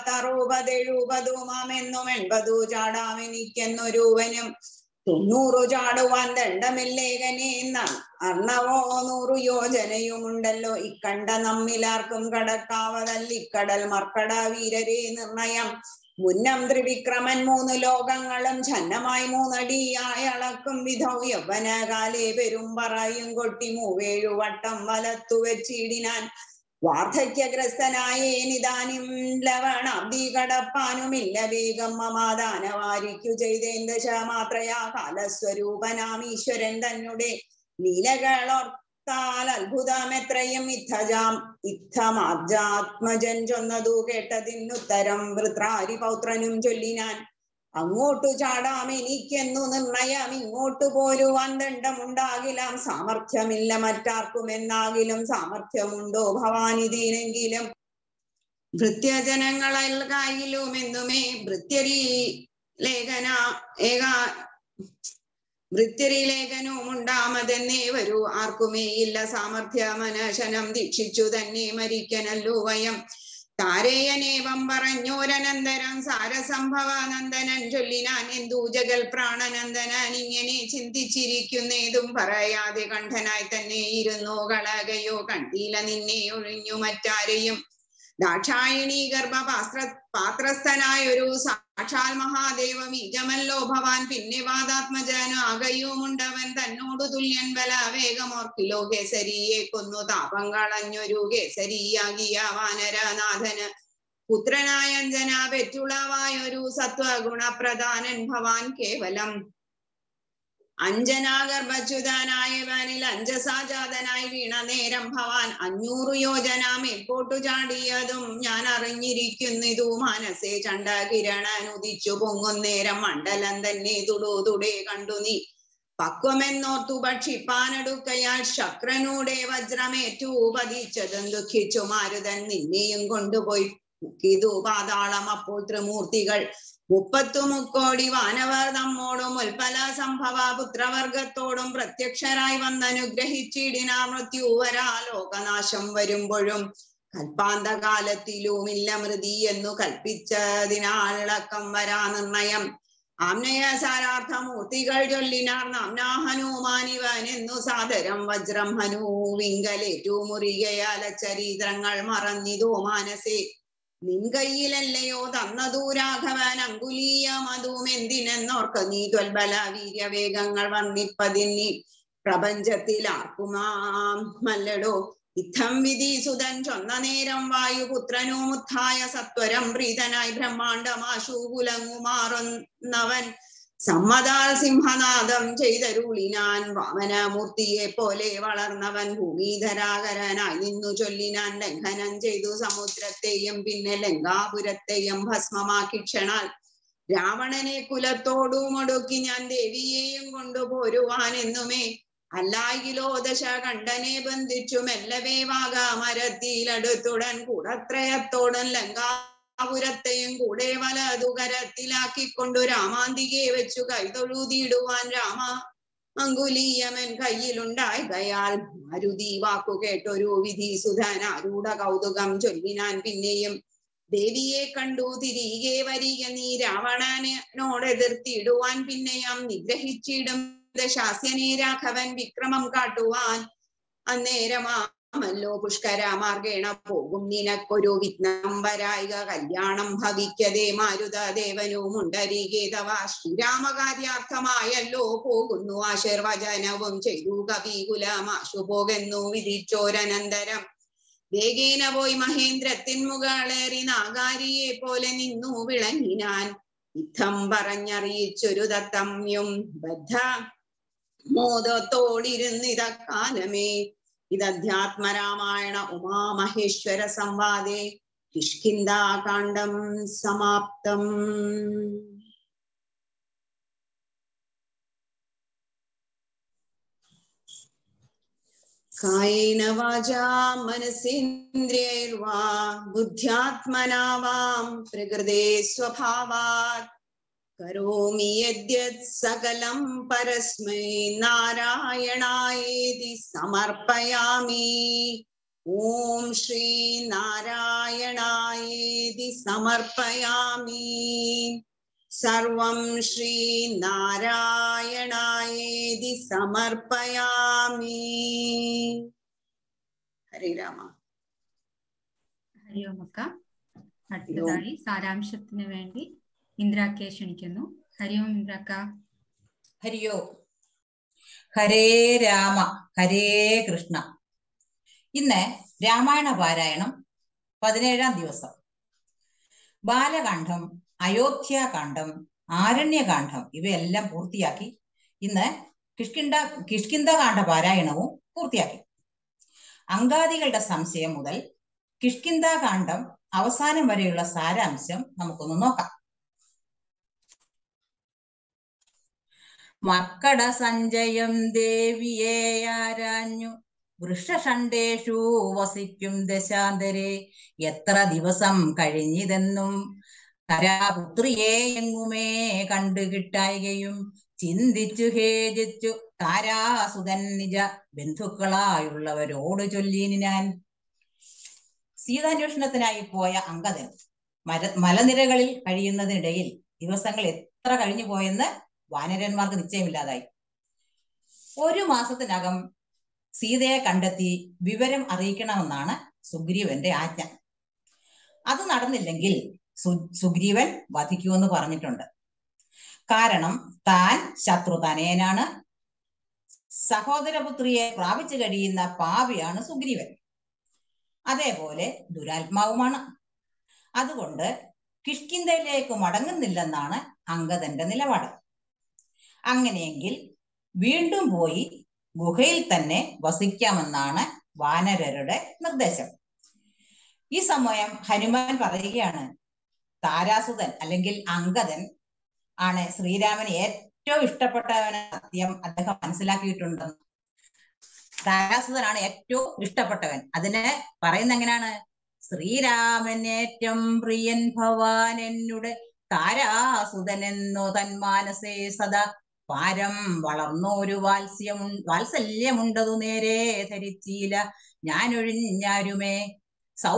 അമ്പത്തറുപതെഴുപതുമാമെന്നും എൺപതു ചാടാമെനിക്കെന്നൊരുവനും തൊണ്ണൂറു ചാടുവാൻ ദണ്ഡമില്ലേകനെ അർണവോ നൂറു യോജനയുമുണ്ടല്ലോ ഇക്കണ്ട നമ്മിലാർക്കും കടക്കാവതല്ലിക്കടൽ മർക്കട വീരരെ നിർണയം മുന്നം ത്രിവിക്രമൻ മൂന്ന് ലോകങ്ങളും ഛന്നമായി മൂന്നടിയായി അളക്കും വിധൗ യൗവനകാലേ പെരും പറയും കൊട്ടി മൂവേഴു വട്ടം വലത്തു വെച്ചിടിനാൻ വാർദ്ധക്യഗ്രസ്തനായേ നിദാനിം ലവണാബ്ദി കടപ്പാനുമില്ല വേഗം മമാദാനവാരിക്കു ചെയ്തേൻ ദശ മാത്രയാ കാലസ്വരൂപനാം ഈശ്വരൻ തന്നെ ലീലകളോർത്താൽ അത്ഭുതമെത്രയും ഇത്തജാം ഇത്തമാജാത്മജൻ ചൊന്നതു കേട്ടതിനുത്തരം വൃത്രാരി പൗത്രനും ചൊല്ലിനാൻ അങ്ങോട്ടു ചാടാം എനിക്കെന്നു നിർണയം ഇങ്ങോട്ടു പോരുവാൻ ദണ്ഡമുണ്ടാകിലാം സാമർഥ്യമില്ല മറ്റാർക്കും എന്നാകിലും സാമർഥ്യമുണ്ടോ ഭവാനിതീനെങ്കിലും ഭൃത്യജനങ്ങളായാലും എന്നുമേ ഭൃത്യരീ ലേഖന ഏകാ വൃത്യരി ലേഖനവും ഉണ്ടാമതെന്നേ വരൂ ആർക്കുമേ ഇല്ല സാമർഥ്യമനശനം ദീക്ഷിച്ചു തന്നെ മരിക്കനല്ലോ വയം താരേയനേവം പറഞ്ഞോരനന്തരം സാരസംഭവാനന്ദനൻ ചൊല്ലിനാൻ എന്തു ജഗൽ പ്രാണനന്ദനൻ ഇങ്ങനെ ചിന്തിച്ചിരിക്കുന്നേതും പറയാതെ കണ്ഠനായി തന്നെ ഇരുന്നു കളകയോ കണ്ടീല നിന്നെ ഒഴിഞ്ഞു മറ്റാരെയും ദാക്ഷായണി ഗർഭപാസ്ത്ര പാത്രസ്ഥനായൊരു സാക്ഷാൽ മഹാദേവം ഈജമല്ലോ ഭവാൻ പിന്നെ വാദാത്മജന ആകയുമുണ്ടവൻ തന്നോടു തുല്യൻ ബല വേഗമോർക്കിലോ കേസരിയെ കൊന്നു താപം കളഞ്ഞൊരു കേസരിയാകിയ വാനരനാഥന് പുത്രനായ അഞ്ജന പെറ്റുളവായൊരു സത്വഗുണപ്രധാനൻ ഭവാൻ കേവലം അഞ്ജനാഗർഭച്യുതനായവനിൽ അഞ്ജസാജാതനായി വീണ നേരം ഭവാൻ അഞ്ഞൂറ് യോജന മേൽപോട്ടു ചാടിയതും ഞാൻ അറിഞ്ഞിരിക്കുന്നിതു മനസ്സേ ചണ്ടകിരണൻ ഉദിച്ചു പൊങ്ങുന്നേരം മണ്ഡലം തന്നെ തുടു തുടേ കണ്ടു നീ പക്വമെന്നോർത്തു ഭക്ഷിപ്പാനെടുക്കയാൽ ശക്രനൂടെ വജ്രമേറ്റു പതിച്ചതും ദുഃഖിച്ചു മാരുതൻ നിന്നെയും കൊണ്ടുപോയി മുക്കിതു പാതാളം അപ്പോൾ ത്രിമൂർത്തികൾ മുപ്പത്തു മുക്കോടി വാനവർ നമ്മോടും ഉൽപ്പല സംഭവ പുത്രവർഗത്തോടും പ്രത്യക്ഷരായി വന്നനുഗ്രഹിച്ചിടിന മൃത്യുവരാ ലോകനാശം വരുമ്പോഴും കൽപ്പാന്തകാലത്തിലുമില്ല മൃതി എന്നു കൽപ്പിച്ചതിനാളിളക്കം വരാ നിർണയം ആംനയ സാരാർത്ഥ മൂർത്തികൾ ചൊല്ലിനാർ നാംനാ ഹനുമാനിവൻ എന്നു സാദരം വജ്രം ഹനു വിങ്കലേറ്റു മുറികയാല ചരിത്രങ്ങൾ മറന്നിതോ മാനസേ നിൻ കയ്യിലല്ലയോ തന്നതു രാഘവൻ അങ്കുലീയം അതും എന്തിനെന്നോർക്ക നീ ത്വൽബല വീര്യവേഗങ്ങൾ വർണ്ണിപ്പതിന്നി പ്രപഞ്ചത്തിൽ ആർക്കുമാം മല്ലടോ ഇത്തം വിധി സുതൻ ചൊന്ന നേരം വായുപുത്രനോ മുത്തായ സത്വരം പ്രീതനായി ബ്രഹ്മാണ്ടമാശു കുലങ്ങുമാറുന്നവൻ സമ്മതാൽ സിംഹനാദം ചെയ്തരുളിനാൻ വാമനമൂർത്തിയെ പോലെ വളർന്നവൻ ഭൂമിധരാകരനായി നിന്നു ചൊല്ലിനാൻ ലംഘനം ചെയ്തു സമുദ്രത്തെയും പിന്നെ ലങ്കാപുരത്തെയും ഭസ്മമാക്കി ക്ഷണാൽ രാവണനെ കുലത്തോടും ഒടുക്കി ഞാൻ ദേവിയെയും കൊണ്ടുപോരുവാൻ എന്നുമേ അല്ലായിലോ ദശ കണ്ടനെ ബന്ധിച്ചു മെല്ലവേ വാഗമരത്തിലടുത്തുടൻ കൂടത്രയത്തോടൻ ലങ്കാപുരത്തെയും കൂടെ വലതുകരത്തിലാക്കിക്കൊണ്ടു രാമാന്തികെ വെച്ചു കൈതൊഴുതിയിടുവാൻ രാമ അങ്കുലീയമൻ കയ്യിലുണ്ടായി ഗയാൽ മാരുതി വാക്കു കേട്ടൊരു വിധി സുധനാരൂഢ കൗതുകം ചൊല്ലിനാൻ പിന്നെയും ദേവിയെ കണ്ടു തിരികെ വരിക നീ രാവണനോടെതിർത്തിടുവാൻ പിന്നെയാം നിഗ്രഹിച്ചിടും ശാസ്യനെ രാഘവൻ വിക്രമം കാട്ടുവാൻ അന്നേരമാമല്ലോ പുഷ്കരമാർഗേണ പോകും നിനക്കൊരു വിഘ്നം വരായിക കല്യാണം ഭവിക്കതേ മാരുത ദേവനും ഉണ്ടരികെ തവ ശ്രീരാമകാര്യാർത്ഥമായല്ലോ പോകുന്നു ആശീർവചനവും ചെയ്തു കവികുലമാശു പോകുന്നു വിധിച്ചോരനന്തരം വേഗേന പോയി മഹേന്ദ്രത്തിൻ മുകളേറി നാഗാരിയെ പോലെ നിന്നു വിളങ്ങിനാൻ യുദ്ധം പറഞ്ഞറിയിച്ചൊരു ദത്തമ്യും ബദ്ധ മോദത്തോടിരുന്നിത കാലമേ ഇതധ്യാത്മരാമായണ ഉമാമഹേശ്വര സംവാദേ കിഷ്കിന്ദാകാന്ഡം സമാപ്തം കായേന വാചാ മനസേന്ദ്രിയൈർവാ ബുദ്ധ്യാത്മനാ വാം പ്രകൃതേ സ്വഭാവാത് കരോമി യദ്യത് സകലം പരസ്മൈ നാരായണായേതി സമർപ്പയാമി ഓം ശ്രീ നാരായണായേതി സമർപ്പയാമി സർവം ശ്രീ നാരായണായേതി സമർപ്പയാമി ഹരേ രാമ ഹരി ഓം അക്ക അടുത്തതായി സാരാംശത്തിന് വേണ്ടി ഇന്ദ്രാക്കയെ ക്ഷണിക്കുന്നു ഹരി ഓം ഇന്ദ്രാക്ക ഹരിയോ ഹരേ രാമ ഹരേ കൃഷ്ണ ഇന്ന് രാമായണ പാരായണം പതിനേഴാം ദിവസം ബാലകാന്ഡം അയോധ്യാകാന്ഡം ആരണ്യകാന്ഡം ഇവയെല്ലാം പൂർത്തിയാക്കി ഇന്ന് കിഷ്കിണ്ട കിഷ്കിന്ദകാന്ഡ പാരായണവും പൂർത്തിയാക്കി അങ്കാദികളുടെ സംശയം മുതൽ കിഷ്കിന്ദാകാന്ഡം അവസാനം വരെയുള്ള സാരാംശം നമുക്കൊന്ന് നോക്കാം മക്കട സഞ്ജയം ദേവിയെ ആരാഞ്ഞു വൃഷഷണ്ടേഷു വസിക്കും ദശാന്തരെ എത്ര ദിവസം കഴിഞ്ഞിതെന്നും താരാപുത്രിയെ എങ്ങുമേ കണ്ടു കിട്ടായികയും ചിന്തിച്ചു ഹേജിച്ചു താരാസുതൻ നിജ ബന്ധുക്കളായുള്ളവരോട് ചൊല്ലിനി ഞാൻ സീതാന്വേഷണത്തിനായി പോയ അങ്കദൻ മര മലനിരകളിൽ കഴിയുന്നതിനിടയിൽ ദിവസങ്ങൾ എത്ര കഴിഞ്ഞു പോയെന്ന് വാനരന്മാർക്ക് നിശ്ചയമില്ലാതായി ഒരു മാസത്തിനകം സീതയെ കണ്ടെത്തി വിവരം അറിയിക്കണമെന്നാണ് സുഗ്രീവന്റെ ആജ്ഞ അത് നടന്നില്ലെങ്കിൽ സു സുഗ്രീവൻ വധിക്കുമെന്ന് പറഞ്ഞിട്ടുണ്ട് കാരണം താൻ ശത്രുതനയനാണ് സഹോദരപുത്രിയെ പ്രാപിച്ചു കഴിയുന്ന പാപിയാണ് സുഗ്രീവൻ അതേപോലെ ദുരാത്മാവുമാണ് അതുകൊണ്ട് കിഷ്കിന്തയിലേക്ക് മടങ്ങുന്നില്ലെന്നാണ് അങ്കദന്റെ നിലപാട് അങ്ങനെയെങ്കിൽ വീണ്ടും പോയി ഗുഹയിൽ തന്നെ വസിക്കാമെന്നാണ് വാനരരുടെ നിർദ്ദേശം ഈ സമയം ഹനുമാൻ പറയുകയാണ് താരാസുതൻ അല്ലെങ്കിൽ അങ്കദൻ ആണ് ശ്രീരാമന് ഏറ്റവും ഇഷ്ടപ്പെട്ടവന് സത്യം അദ്ദേഹം മനസ്സിലാക്കിയിട്ടുണ്ടെന്ന് താരാസുതനാണ് ഏറ്റവും ഇഷ്ടപ്പെട്ടവൻ അതിനെ പറയുന്ന എങ്ങനെയാണ് ശ്രീരാമൻ ഏറ്റവും പ്രിയൻ ഭവാൻ എന്നുടെ താരാസുതനെന്നോ തന്മാനസേ സദാ പാരം വളർന്നോരു വാത്സ്യം വാത്സല്യമുണ്ടതു നേരെ ധരിച്ചീല ഞാനൊഴിഞ്ഞാരുമേ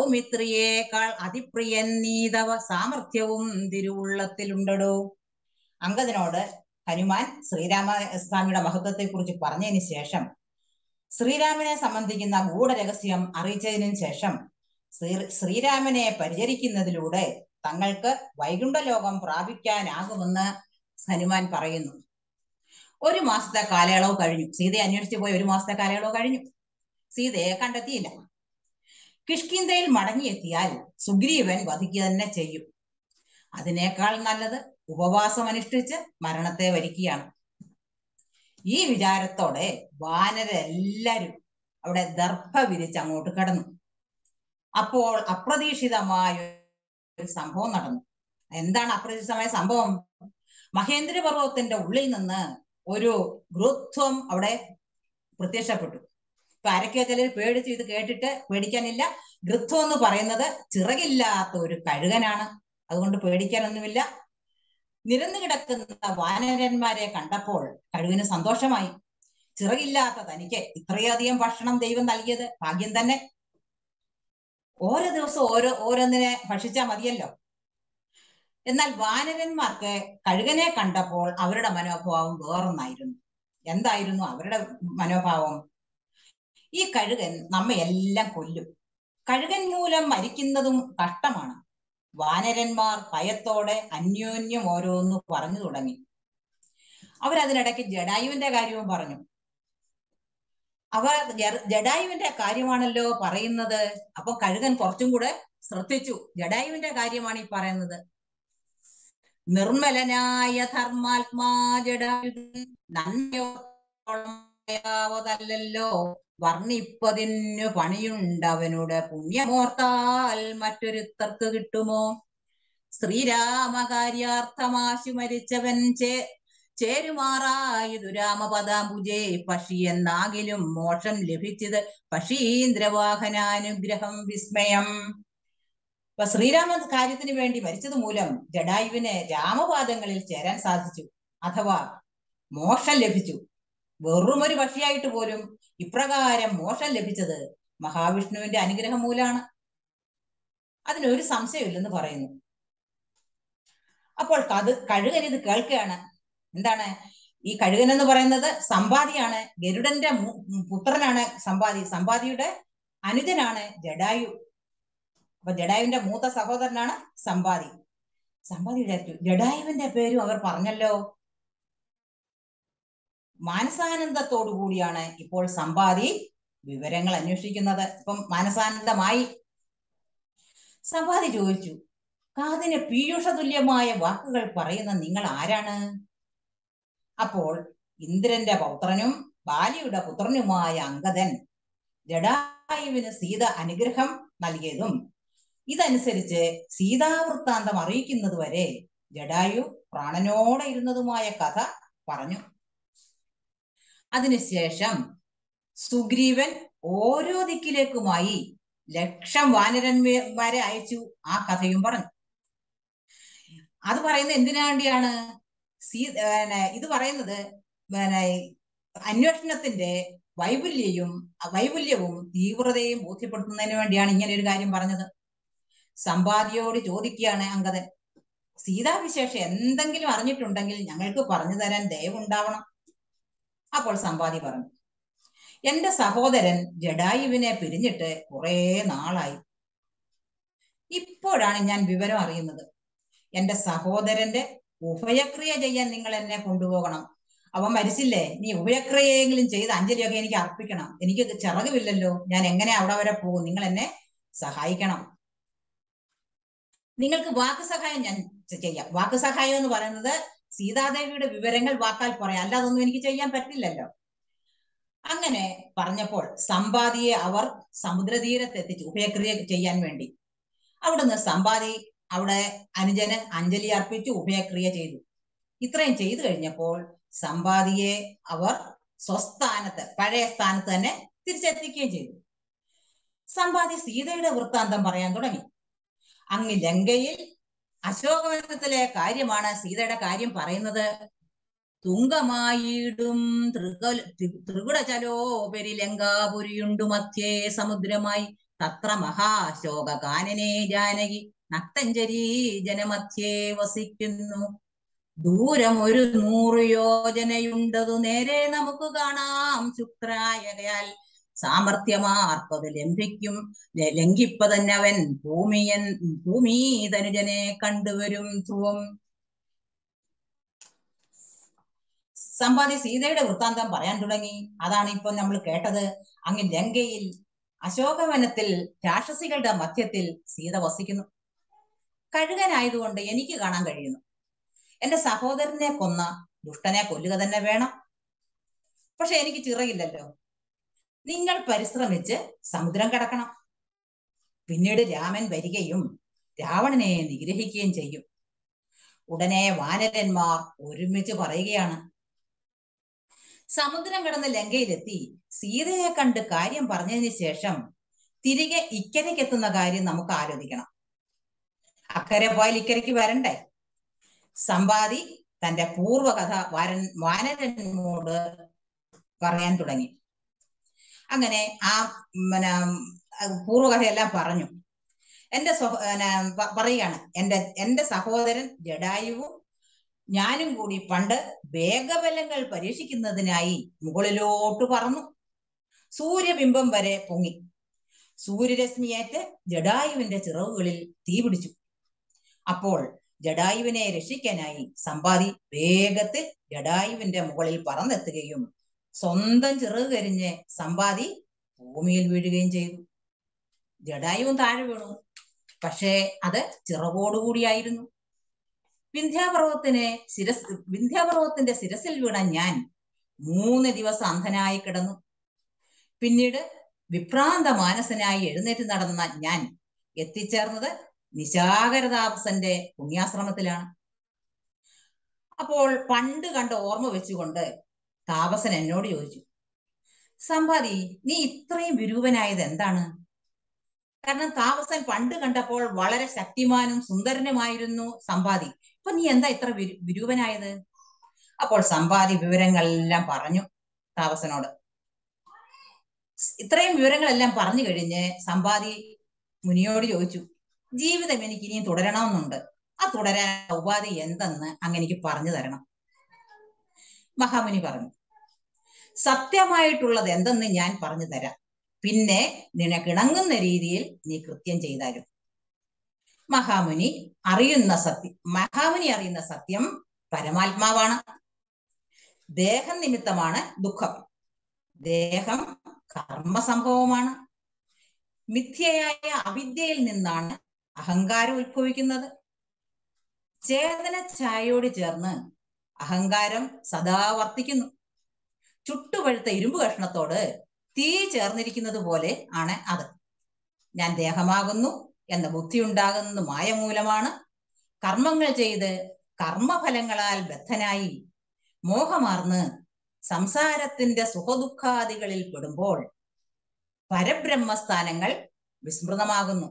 സൗമിത്രിയേക്കാൾ അതിപ്രിയൻ നീതവ സാമർഥ്യവും തിരുവുള്ളത്തിലുണ്ടടോ അങ്കദനോട് ഹനുമാൻ ശ്രീരാമസ്വാമിയുടെ മഹത്വത്തെ കുറിച്ച് പറഞ്ഞതിന് ശേഷം ശ്രീരാമനെ സംബന്ധിക്കുന്ന ഗൂഢരഹസ്യം അറിയിച്ചതിനു ശേഷം ശ്രീ ശ്രീരാമനെ പരിചരിക്കുന്നതിലൂടെ തങ്ങൾക്ക് വൈകുണ്ഠലോകം പ്രാപിക്കാനാകുമെന്ന് ഹനുമാൻ പറയുന്നു ഒരു മാസത്തെ കാലയളവ് കഴിഞ്ഞു സീതയെ അന്വേഷിച്ചു പോയി ഒരു മാസത്തെ കാലയളവ് കഴിഞ്ഞു സീതയെ കണ്ടെത്തിയില്ല കിഷ്കിന്തയിൽ മടങ്ങിയെത്തിയാൽ സുഗ്രീവൻ വധിക്കുക തന്നെ ചെയ്യും അതിനേക്കാൾ നല്ലത് ഉപവാസം അനുഷ്ഠിച്ച് മരണത്തെ വരിക്കുകയാണ് ഈ വിചാരത്തോടെ വാനരെല്ലാരും അവിടെ ദർഭ വിരിച്ച് അങ്ങോട്ട് കടന്നു അപ്പോൾ അപ്രതീക്ഷിതമായ ഒരു സംഭവം നടന്നു എന്താണ് അപ്രതീക്ഷിതമായ സംഭവം മഹേന്ദ്ര പർവ്വതത്തിന്റെ ഉള്ളിൽ നിന്ന് ഒരു ഗൃത്വം അവിടെ പ്രത്യക്ഷപ്പെട്ടു ഇപ്പൊ ആരൊക്കെയോ ചിലർ പേടിച്ചു ഇത് കേട്ടിട്ട് പേടിക്കാനില്ല ഗൃത്വം എന്ന് പറയുന്നത് ചിറകില്ലാത്ത ഒരു കഴുകനാണ് അതുകൊണ്ട് പേടിക്കാനൊന്നുമില്ല നിരന്നു കിടക്കുന്ന വാനരന്മാരെ കണ്ടപ്പോൾ കഴുകിന് സന്തോഷമായി ചിറകില്ലാത്ത തനിക്ക് ഇത്രയധികം ഭക്ഷണം ദൈവം നൽകിയത് ഭാഗ്യം തന്നെ ഓരോ ദിവസം ഓരോ ഓരോന്നിനെ ഭക്ഷിച്ചാൽ മതിയല്ലോ എന്നാൽ വാനരന്മാർക്ക് കഴുകനെ കണ്ടപ്പോൾ അവരുടെ മനോഭാവം വേറൊന്നായിരുന്നു എന്തായിരുന്നു അവരുടെ മനോഭാവം ഈ കഴുകൻ നമ്മെ എല്ലാം കൊല്ലും കഴുകൻ മൂലം മരിക്കുന്നതും കഷ്ടമാണ് വാനരന്മാർ ഭയത്തോടെ അന്യോന്യം ഓരോന്ന് പറഞ്ഞു തുടങ്ങി അവരതിനിടയ്ക്ക് ജഡായുവിന്റെ കാര്യവും പറഞ്ഞു അവർ ജ- ജഡായുവിന്റെ കാര്യമാണല്ലോ പറയുന്നത് അപ്പൊ കഴുകൻ കുറച്ചും കൂടെ ശ്രദ്ധിച്ചു ജഡായുവിന്റെ കാര്യമാണ് ഈ പറയുന്നത് നിർമ്മലനായ ധർമാത്മാ ജഡായു നന്മയോതല്ലല്ലോ വർണ്ണിപ്പതിനു പണിയുണ്ടവനുടെ പുണ്യമോർത്താൽ മറ്റൊരുത്തർക്ക് കിട്ടുമോ ശ്രീരാമകാര്യാർത്ഥമാശു മരിച്ചവൻ ചേ ചേരുമാറായതു രാമപദാംബുജേ പക്ഷി എന്നാകിലും മോക്ഷം ലഭിച്ചത് പക്ഷീന്ദ്രവാഹനാനുഗ്രഹം വിസ്മയം ഇപ്പൊ ശ്രീരാമ കാര്യത്തിന് വേണ്ടി മരിച്ചത് മൂലം ജഡായുവിന് രാമപാദങ്ങളിൽ ചേരാൻ സാധിച്ചു അഥവാ മോക്ഷം ലഭിച്ചു വെറും ഒരു പക്ഷിയായിട്ട് പോലും ഇപ്രകാരം മോക്ഷം ലഭിച്ചത് മഹാവിഷ്ണുവിന്റെ അനുഗ്രഹം മൂലാണ് അതിനൊരു സംശയമില്ലെന്ന് പറയുന്നു അപ്പോൾ കത് കഴുകൻ ഇത് കേൾക്കുകയാണ് എന്താണ് ഈ കഴുകൻ എന്ന് പറയുന്നത് സമ്പാദിയാണ് ഗരുഡന്റെ മു- പുത്രനാണ് സമ്പാദി സമ്പാദിയുടെ അനുജനാണ് ജഡായു അപ്പൊ ജഡായുവിന്റെ മൂത്ത സഹോദരനാണ് സമ്പാദി സമ്പാദി വിചാരിച്ചു ജഡായുവിന്റെ പേരും അവർ പറഞ്ഞല്ലോ മാനസാനന്ദത്തോടു കൂടിയാണ് ഇപ്പോൾ സമ്പാദി വിവരങ്ങൾ അന്വേഷിക്കുന്നത് ഇപ്പം മാനസാനന്ദമായി സമ്പാദി ചോദിച്ചു കാതിന് പീയൂഷതുല്യമായ വാക്കുകൾ പറയുന്ന നിങ്ങൾ ആരാണ് അപ്പോൾ ഇന്ദ്രന്റെ പൗത്രനും ബാലിയുടെ പുത്രനുമായ അങ്കദൻ ജഡായുവിന് സീത അനുഗ്രഹം നൽകിയതും ഇതനുസരിച്ച് സീതാവൃത്താന്തം അറിയിക്കുന്നത് വരെ ജഡായു പ്രാണനോടെ ഇരുന്നതുമായ കഥ പറഞ്ഞു അതിനുശേഷം സുഗ്രീവൻ ഓരോ ദിക്കിലേക്കുമായി ലക്ഷം വാനരന്മാരെ അയച്ചു ആ കഥയും പറഞ്ഞു അത് പറയുന്നത് എന്തിനു വേണ്ടിയാണ് സീ പിന്നെ ഇത് പറയുന്നത് പിന്നെ അന്വേഷണത്തിന്റെ വൈപുല്യവും വൈപുല്യവും തീവ്രതയും ബോധ്യപ്പെടുത്തുന്നതിന് വേണ്ടിയാണ് ഇങ്ങനെ ഒരു കാര്യം പറഞ്ഞത് സമ്പാദിയോട് ചോദിക്കുകയാണ് അങ്കദൻ സീതാവിശേഷം എന്തെങ്കിലും അറിഞ്ഞിട്ടുണ്ടെങ്കിൽ ഞങ്ങൾക്ക് പറഞ്ഞു തരാൻ ദയവുണ്ടാവണം അപ്പോൾ സമ്പാദി പറഞ്ഞു എന്റെ സഹോദരൻ ജഡായുവിനെ പിരിഞ്ഞിട്ട് കുറെ നാളായി ഇപ്പോഴാണ് ഞാൻ വിവരം അറിയുന്നത് എന്റെ സഹോദരന്റെ ഉഭയക്രിയ ചെയ്യാൻ നിങ്ങൾ എന്നെ കൊണ്ടുപോകണം അവൻ മരിച്ചില്ലേ നീ ഉഭയക്രിയയെങ്കിലും ചെയ്ത് അഞ്ജലിയൊക്കെ എനിക്ക് അർപ്പിക്കണം എനിക്ക് ചിറകുമില്ലല്ലോ ഞാൻ എങ്ങനെ അവിടെ വരെ പോകും നിങ്ങൾ എന്നെ സഹായിക്കണം നിങ്ങൾക്ക് വാക്ക് സഹായം ഞാൻ ചെയ്യാം വാക്ക് സഹായം എന്ന് പറയുന്നത് സീതാദേവിയുടെ വിവരങ്ങൾ വാക്കാൽ പറയാം അല്ലാതൊന്നും എനിക്ക് ചെയ്യാൻ പറ്റില്ലല്ലോ അങ്ങനെ പറഞ്ഞപ്പോൾ സമ്പാദിയെ അവർ സമുദ്രതീരത്ത് എത്തിച്ചു ഉഭയക്രിയ ചെയ്യാൻ വേണ്ടി അവിടുന്ന് സമ്പാദി അവിടെ അനുജന് അഞ്ജലി അർപ്പിച്ചു ഉഭയക്രിയ ചെയ്തു ഇത്രയും ചെയ്തു കഴിഞ്ഞപ്പോൾ സമ്പാദിയെ അവർ സ്വസ്ഥാനത്ത് പഴയ സ്ഥാനത്ത് തന്നെ തിരിച്ചെത്തിക്കുകയും ചെയ്തു സമ്പാദി സീതയുടെ വൃത്താന്തം പറയാൻ തുടങ്ങി അങ്ങ് ലങ്കയിൽ അശോകവനത്തിലെ കാര്യമാണ് സീതയുടെ കാര്യം പറയുന്നത് തുങ്കമായിടും ത്രികുടചലോപരി ലങ്കാപുരിയുണ്ടു മധ്യേ സമുദ്രമായി തത്ര മഹാശോക കാനനെ ജാനകി നക്തഞ്ചരി ജനമധ്യേ വസിക്കുന്നു ദൂരം ഒരു നൂറ് യോജനയുണ്ടതു നേരെ നമുക്ക് കാണാം ശുക്രായകയാൽ സാമർഥ്യമാർപ്പത് ലംഘിക്കും ല- ലംഘിപ്പതന്നവൻ ഭൂമിയൻ ഭൂമി ധനുജനെ കണ്ടുവരും ധ്രുവം സമ്പാദി സീതയുടെ വൃത്താന്തം പറയാൻ തുടങ്ങി അതാണ് ഇപ്പൊ നമ്മൾ കേട്ടത് അങ്ങ് ലങ്കയിൽ അശോകവനത്തിൽ രാക്ഷസികളുടെ മധ്യത്തിൽ സീത വസിക്കുന്നു കഴുകനായതുകൊണ്ട് എനിക്ക് കാണാൻ കഴിയുന്നു എന്റെ സഹോദരനെ കൊന്ന ദുഷ്ടനെ കൊല്ലുക തന്നെ വേണം പക്ഷെ എനിക്ക് ചിറകില്ലല്ലോ നിങ്ങൾ പരിശ്രമിച്ച് സമുദ്രം കടക്കണം പിന്നീട് രാമൻ വരികയും രാവണനെ നിഗ്രഹിക്കുകയും ചെയ്യും ഉടനെ വാനരന്മാർ ഒരുമിച്ച് പറയുകയാണ് സമുദ്രം കടന്ന് ലങ്കയിലെത്തി സീതയെ കണ്ട് കാര്യം പറഞ്ഞതിന് ശേഷം തിരികെ ഇക്കരയ്ക്കെത്തുന്ന കാര്യം നമുക്ക് ആലോചിക്കണം അക്കരെ പോയാൽ ഇക്കരയ്ക്ക് വരണ്ടേ സമ്പാദി തന്റെ പൂർവകഥ വാരൻ വാനരനോട് പറയാൻ തുടങ്ങി അങ്ങനെ ആ പിന്നെ പൂർവകഥയെല്ലാം പറഞ്ഞു എന്റെ സ്വ പിന്നെ പ- പറയുകയാണ് എന്റെ എന്റെ സഹോദരൻ ജഡായുവും ഞാനും കൂടി പണ്ട് വേഗബലങ്ങൾ പരീക്ഷിക്കുന്നതിനായി മുകളിലോട്ട് പറന്നു സൂര്യബിംബം വരെ പൊങ്ങി സൂര്യരശ്മിയേറ്റ് ജഡായുവിന്റെ ചിറകുകളിൽ തീ പിടിച്ചു അപ്പോൾ ജഡായുവിനെ രക്ഷിക്കാനായി സമ്പാദി വേഗത്തിൽ ജഡായുവിന്റെ മുകളിൽ പറന്നെത്തുകയും സ്വന്തം ചിറക് കരിഞ്ഞ് സമ്പാദി ഭൂമിയിൽ വീഴുകയും ചെയ്തു ജഡായുവും താഴെ വീണു പക്ഷേ അത് ചിറകോടുകൂടിയായിരുന്നു വിന്ധ്യാപർവത്തിന് ശിരസ് വിന്ധ്യാപർവത്തിന്റെ ശിരസിൽ വീണ ഞാൻ മൂന്ന് ദിവസം അന്ധനായി കിടന്നു പിന്നീട് വിഭ്രാന്ത മാനസനായി എഴുന്നേറ്റ് നടന്ന ഞാൻ എത്തിച്ചേർന്നത് നിശാകരതാപസന്റെ പുണ്യാശ്രമത്തിലാണ് അപ്പോൾ പണ്ട് കണ്ട ഓർമ്മ വെച്ചുകൊണ്ട് താപസൻ എന്നോട് ചോദിച്ചു സമ്പാദി നീ ഇത്രയും വിരൂപനായത് എന്താണ് കാരണം താപസൻ പണ്ട് കണ്ടപ്പോൾ വളരെ ശക്തിമാനും സുന്ദരനുമായിരുന്നു സമ്പാദി ഇപ്പൊ നീ എന്താ ഇത്ര വിരു വിരൂപനായത് അപ്പോൾ സമ്പാദി വിവരങ്ങളെല്ലാം പറഞ്ഞു താപസനോട് ഇത്രയും വിവരങ്ങളെല്ലാം പറഞ്ഞു കഴിഞ്ഞ് സമ്പാദി മുനിയോട് ചോദിച്ചു ജീവിതം എനിക്ക് ഇനിയും തുടരണമെന്നുണ്ട് ആ തുടരാൻ ഉപാധി എന്തെന്ന് അങ്ങ് എനിക്ക് പറഞ്ഞു തരണം മഹാമുനി പറഞ്ഞു സത്യമായിട്ടുള്ളത് എന്തെന്ന് ഞാൻ പറഞ്ഞു തരാം പിന്നെ നിനക്കിണങ്ങുന്ന രീതിയിൽ നീ കൃത്യം ചെയ്താലും മഹാമുനി അറിയുന്ന സത്യം മഹാമുനി അറിയുന്ന സത്യം പരമാത്മാവാണ് ദേഹം നിമിത്തമാണ് ദുഃഖം ദേഹം കർമ്മസംഭവമാണ് മിഥ്യയായ അവിദ്യയിൽ നിന്നാണ് അഹങ്കാരം ഉത്ഭവിക്കുന്നത് ചേതന ഛായയോട് ചേർന്ന് അഹങ്കാരം സദാ വർത്തിക്കുന്നു ചുട്ടുപഴുത്ത ഇരുമ്പ് കഷ്ണത്തോട് തീ ചേർന്നിരിക്കുന്നത് പോലെ ആണ് അത് ഞാൻ ദേഹമാകുന്നു എന്ന ബുദ്ധി ഉണ്ടാകുന്നത് മായമൂലമാണ് കർമ്മങ്ങൾ ചെയ്ത് കർമ്മഫലങ്ങളാൽ ബദ്ധനായി മോഹമാർന്ന് സംസാരത്തിന്റെ സുഖദുഃഖാദികളിൽ പെടുമ്പോൾ പരബ്രഹ്മസ്ഥാനങ്ങൾ വിസ്മൃതമാകുന്നു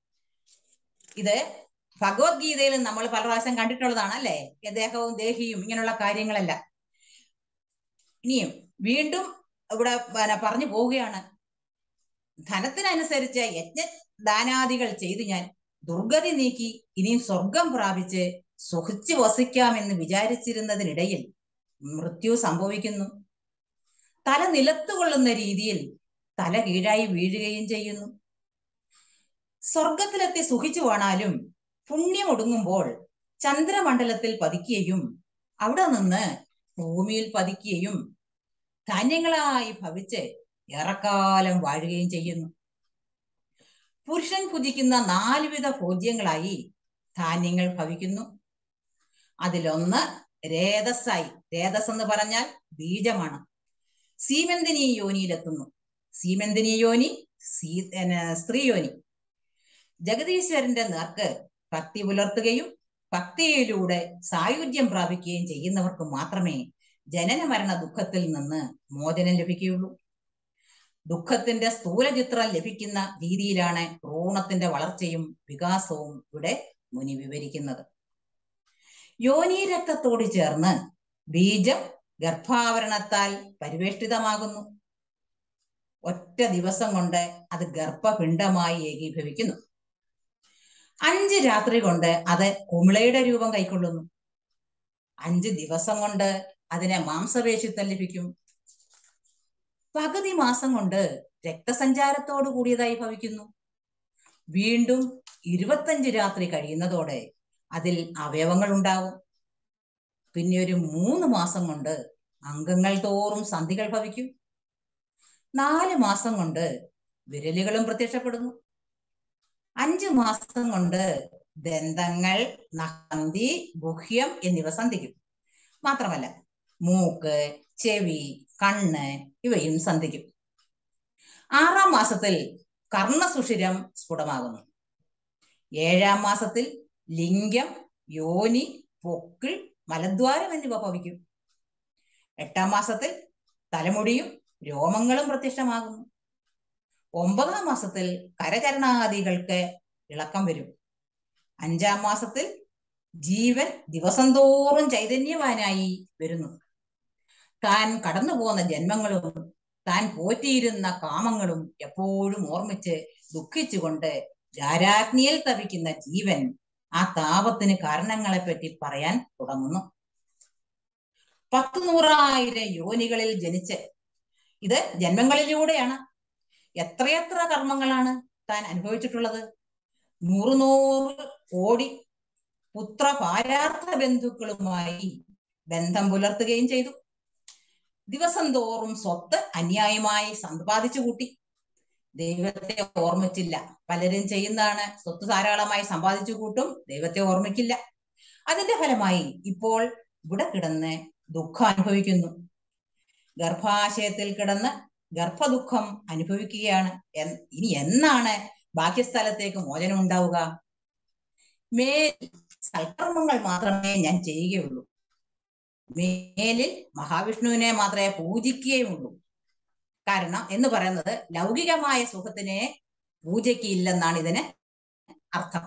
ഇത് ഭഗവത്ഗീതയിൽ നമ്മൾ പല പ്രാവശ്യം കണ്ടിട്ടുള്ളതാണ് അല്ലേ ദേഹവും ദേഹിയും ഇങ്ങനെയുള്ള കാര്യങ്ങളെല്ലാം ഇനിയും വീണ്ടും ഇവിടെ പിന്നെ പറഞ്ഞു പോവുകയാണ് ധനത്തിനനുസരിച്ച് യജ്ഞദാനാദികൾ ചെയ്തു ഞാൻ ദുർഗതി നീക്കി ഇനിയും സ്വർഗം പ്രാപിച്ച് സുഖിച്ച് വസിക്കാമെന്ന് വിചാരിച്ചിരുന്നതിനിടയിൽ മൃത്യു സംഭവിക്കുന്നു തല നിലത്തുകൊള്ളുന്ന രീതിയിൽ തല കീഴായി വീഴുകയും ചെയ്യുന്നു സ്വർഗത്തിലെത്തി സുഖിച്ചു വേണാലും പുണ്യം ഒടുങ്ങുമ്പോൾ ചന്ദ്രമണ്ഡലത്തിൽ പതിക്കുകയും അവിടെ നിന്ന് ഭൂമിയിൽ പതിക്കുകയും ധാന്യങ്ങളായി ഭവിച്ച് ഏറെക്കാലം വാഴുകയും ചെയ്യുന്നു പുരുഷൻ ഭുജിക്കുന്ന നാലുവിധ ഭോജ്യങ്ങളായി ധാന്യങ്ങൾ ഭവിക്കുന്നു അതിലൊന്ന് രേതസ്സായി രേതസ് എന്ന് പറഞ്ഞാൽ ബീജമാണ് സീമന്തിനി യോനിയിലെത്തുന്നു സീമന്തിനി യോനി സീ സ്ത്രീ യോനി ജഗദീശ്വരന്റെ നേർക്ക് ഭക്തി പുലർത്തുകയും ഭക്തിയിലൂടെ സായുജ്യം പ്രാപിക്കുകയും ചെയ്യുന്നവർക്ക് മാത്രമേ ജനന മരണ ദുഃഖത്തിൽ നിന്ന് മോചനം ലഭിക്കുകയുള്ളൂ ദുഃഖത്തിന്റെ സ്ഥൂലചിത്രം ലഭിക്കുന്ന രീതിയിലാണ് ഭ്രൂണത്തിന്റെ വളർച്ചയും വികാസവും ഇവിടെ മുനി വിവരിക്കുന്നത് യോനി രക്തത്തോട് ചേർന്ന് ബീജം ഗർഭാവരണത്താൽ പരിവേഷ്ടിതമാകുന്നു ഒറ്റ ദിവസം കൊണ്ട് അത് ഗർഭപിണ്ഡമായി ഏകീഭവിക്കുന്നു അഞ്ച് രാത്രി കൊണ്ട് അത് കുമിളയുടെ രൂപം കൈക്കൊള്ളുന്നു അഞ്ച് ദിവസം കൊണ്ട് അതിനെ മാംസപേശിത്വം ലഭിക്കും പകുതി മാസം കൊണ്ട് രക്തസഞ്ചാരത്തോട് കൂടിയതായി ഭവിക്കുന്നു വീണ്ടും ഇരുപത്തഞ്ച് രാത്രി കഴിയുന്നതോടെ അതിൽ അവയവങ്ങൾ ഉണ്ടാവും പിന്നെ ഒരു മൂന്ന് മാസം കൊണ്ട് അംഗങ്ങൾ തോറും സന്ധികൾ ഭവിക്കും നാല് മാസം കൊണ്ട് വിരലുകളും പ്രത്യക്ഷപ്പെടുന്നു അഞ്ചു മാസം കൊണ്ട് ദന്തങ്ങൾ നഹന്തി ഗുഹ്യം എന്നിവ സന്ധിക്കും മാത്രമല്ല മൂക്ക് ചെവി കണ്ണ് ഇവയും സന്ധിക്കും ആറാം മാസത്തിൽ കർണസുഷിരം സ്ഫുടമാകുന്നു ഏഴാം മാസത്തിൽ ലിംഗം യോനി പൊക്കിൾ മലദ്വാരം എന്നിവ ഭവിക്കും എട്ടാം മാസത്തിൽ തലമുടിയും രോമങ്ങളും പ്രത്യക്ഷമാകുന്നു ഒമ്പതാം മാസത്തിൽ കരചരണാദികൾക്ക് ഇളക്കം വരും അഞ്ചാം മാസത്തിൽ ജീവൻ ദിവസം തോറും ചൈതന്യവാനായി വരുന്നു താൻ കടന്നു പോകുന്ന ജന്മങ്ങളും താൻ പോറ്റിയിരുന്ന കാമങ്ങളും എപ്പോഴും ഓർമ്മിച്ച് ദുഃഖിച്ചുകൊണ്ട് ജാരാഗ്നിയിൽ തപിക്കുന്ന ജീവൻ ആ താപത്തിന് കാരണങ്ങളെപ്പറ്റി പറയാൻ തുടങ്ങുന്നു പത്തു നൂറായിരം യോനികളിൽ ജനിച്ച് ഇത് ജന്മങ്ങളിലൂടെയാണ് എത്രയെത്ര കർമ്മങ്ങളാണ് താൻ അനുഭവിച്ചിട്ടുള്ളത് നൂറ് നൂറ് കോടി പുത്ര പാരാർത്ഥ ബന്ധുക്കളുമായി ബന്ധം പുലർത്തുകയും ചെയ്തു ദിവസം തോറും സ്വത്ത് അന്യായമായി സമ്പാദിച്ചു കൂട്ടി ദൈവത്തെ ഓർമ്മിച്ചില്ല പലരും ചെയ്യുന്നതാണ് സ്വത്ത് ധാരാളമായി സമ്പാദിച്ചു കൂട്ടും ദൈവത്തെ ഓർമ്മിക്കില്ല അതിന്റെ ഫലമായി ഇപ്പോൾ ഇവിടെ കിടന്ന് ദുഃഖം അനുഭവിക്കുന്നു ഗർഭാശയത്തിൽ കിടന്ന് ഗർഭദുഃഖം അനുഭവിക്കുകയാണ് എൻ- ഇനി എന്നാണ് ബാഹ്യസ്ഥലത്തേക്ക് മോചനം ഉണ്ടാവുക മേൽ സൽക്കർമ്മങ്ങൾ മാത്രമേ ഞാൻ ചെയ്യുകയുള്ളൂ മേലിൽ മഹാവിഷ്ണുവിനെ മാത്രമേ പൂജിക്കുകയുള്ളൂ കാരണം എന്ന് പറയുന്നത് ലൗകികമായ സുഖത്തിനെ പൂജയ്ക്ക് ഇല്ലെന്നാണ് ഇതിന് അർത്ഥം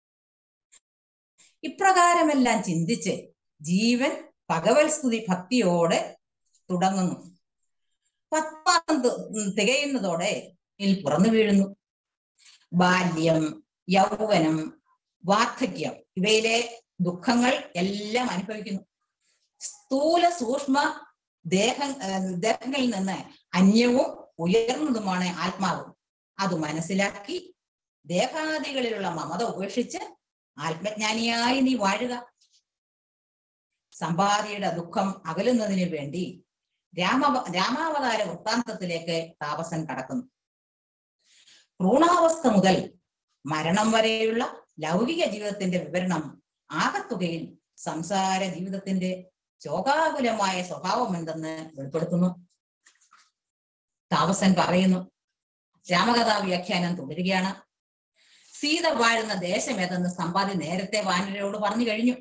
ഇപ്രകാരമെല്ലാം ചിന്തിച്ച് ജീവൻ ഭഗവത് സ്തുതി ഭക്തിയോടെ തുടങ്ങുന്നു പത്മാസം തി- ഉം തികയുന്നതോടെ ഇതിൽ പുറന്നു വീഴുന്നു ബാല്യം യൗവനം വാർദ്ധക്യം ഇവയിലെ ദുഃഖങ്ങൾ എല്ലാം അനുഭവിക്കുന്നു സ്ഥൂല സൂക്ഷ്മ ദേഹ ഏഹ് ദേഹങ്ങളിൽ നിന്ന് അന്യവും ഉയർന്നതുമാണ് ആത്മാവ് അത് മനസ്സിലാക്കി ദേഹാദികളിലുള്ള മമത ഉപേക്ഷിച്ച് ആത്മജ്ഞാനിയായി നീ വാഴുക സമ്പാദിയുടെ ദുഃഖം അകലുന്നതിന് വേണ്ടി രാമ രാമാവതാര വൃത്താന്തത്തിലേക്ക് താപസൻ കടക്കുന്നു ഭ്രൂണാവസ്ഥ മുതൽ മരണം വരെയുള്ള ലൗകിക ജീവിതത്തിന്റെ വിവരണം ആകത്തുകയിൽ സംസാര ജീവിതത്തിന്റെ ശോകാകുലമായ സ്വഭാവം എന്തെന്ന് വെളിപ്പെടുത്തുന്നു താപസൻ പറയുന്നു രാമകഥാ വ്യാഖ്യാനം തുടരുകയാണ് സീത വാഴുന്ന ദേശം ഏതെന്ന് സമ്പാദി നേരത്തെ വാനരോട് പറഞ്ഞു കഴിഞ്ഞു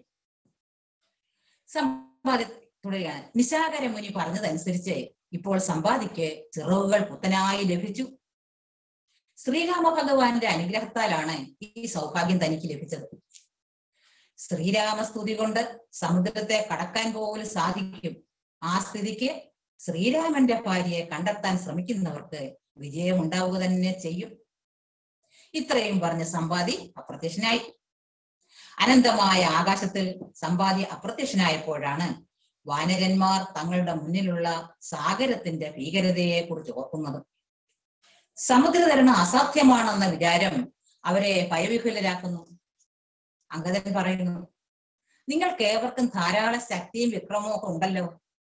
സമ്പാദി തുടരുകയാണ് നിശാകര മുനി പറഞ്ഞതനുസരിച്ച് ഇപ്പോൾ സമ്പാദിക്ക് ചിറകുകൾ പുത്തനായി ലഭിച്ചു ശ്രീരാമ ഭഗവാന്റെ അനുഗ്രഹത്താലാണ് ഈ സൗഭാഗ്യം തനിക്ക് ലഭിച്ചത് ശ്രീരാമസ്തുതി കൊണ്ട് സമുദ്രത്തെ കടക്കാൻ പോലും സാധിക്കും ആ സ്ഥിതിക്ക് ശ്രീരാമന്റെ ഭാര്യയെ കണ്ടെത്താൻ ശ്രമിക്കുന്നവർക്ക് വിജയം ഉണ്ടാവുക തന്നെ ചെയ്യും ഇത്രയും പറഞ്ഞ സമ്പാദി അപ്രത്യക്ഷനായി അനന്തമായ ആകാശത്തിൽ സമ്പാദി അപ്രത്യക്ഷനായപ്പോഴാണ് വാനരന്മാർ തങ്ങളുടെ മുന്നിലുള്ള സാഗരത്തിന്റെ ഭീകരതയെ കുറിച്ച് ഓർക്കുന്നത് സമുദ്രതരണം അസാധ്യമാണെന്ന വിചാരം അവരെ ഭയവിഹുലരാക്കുന്നു അങ്കദൻ പറയുന്നു നിങ്ങൾക്ക് ഏവർക്കും ധാരാളം ശക്തിയും വിക്രമവും ഒക്കെ ഉണ്ടല്ലോ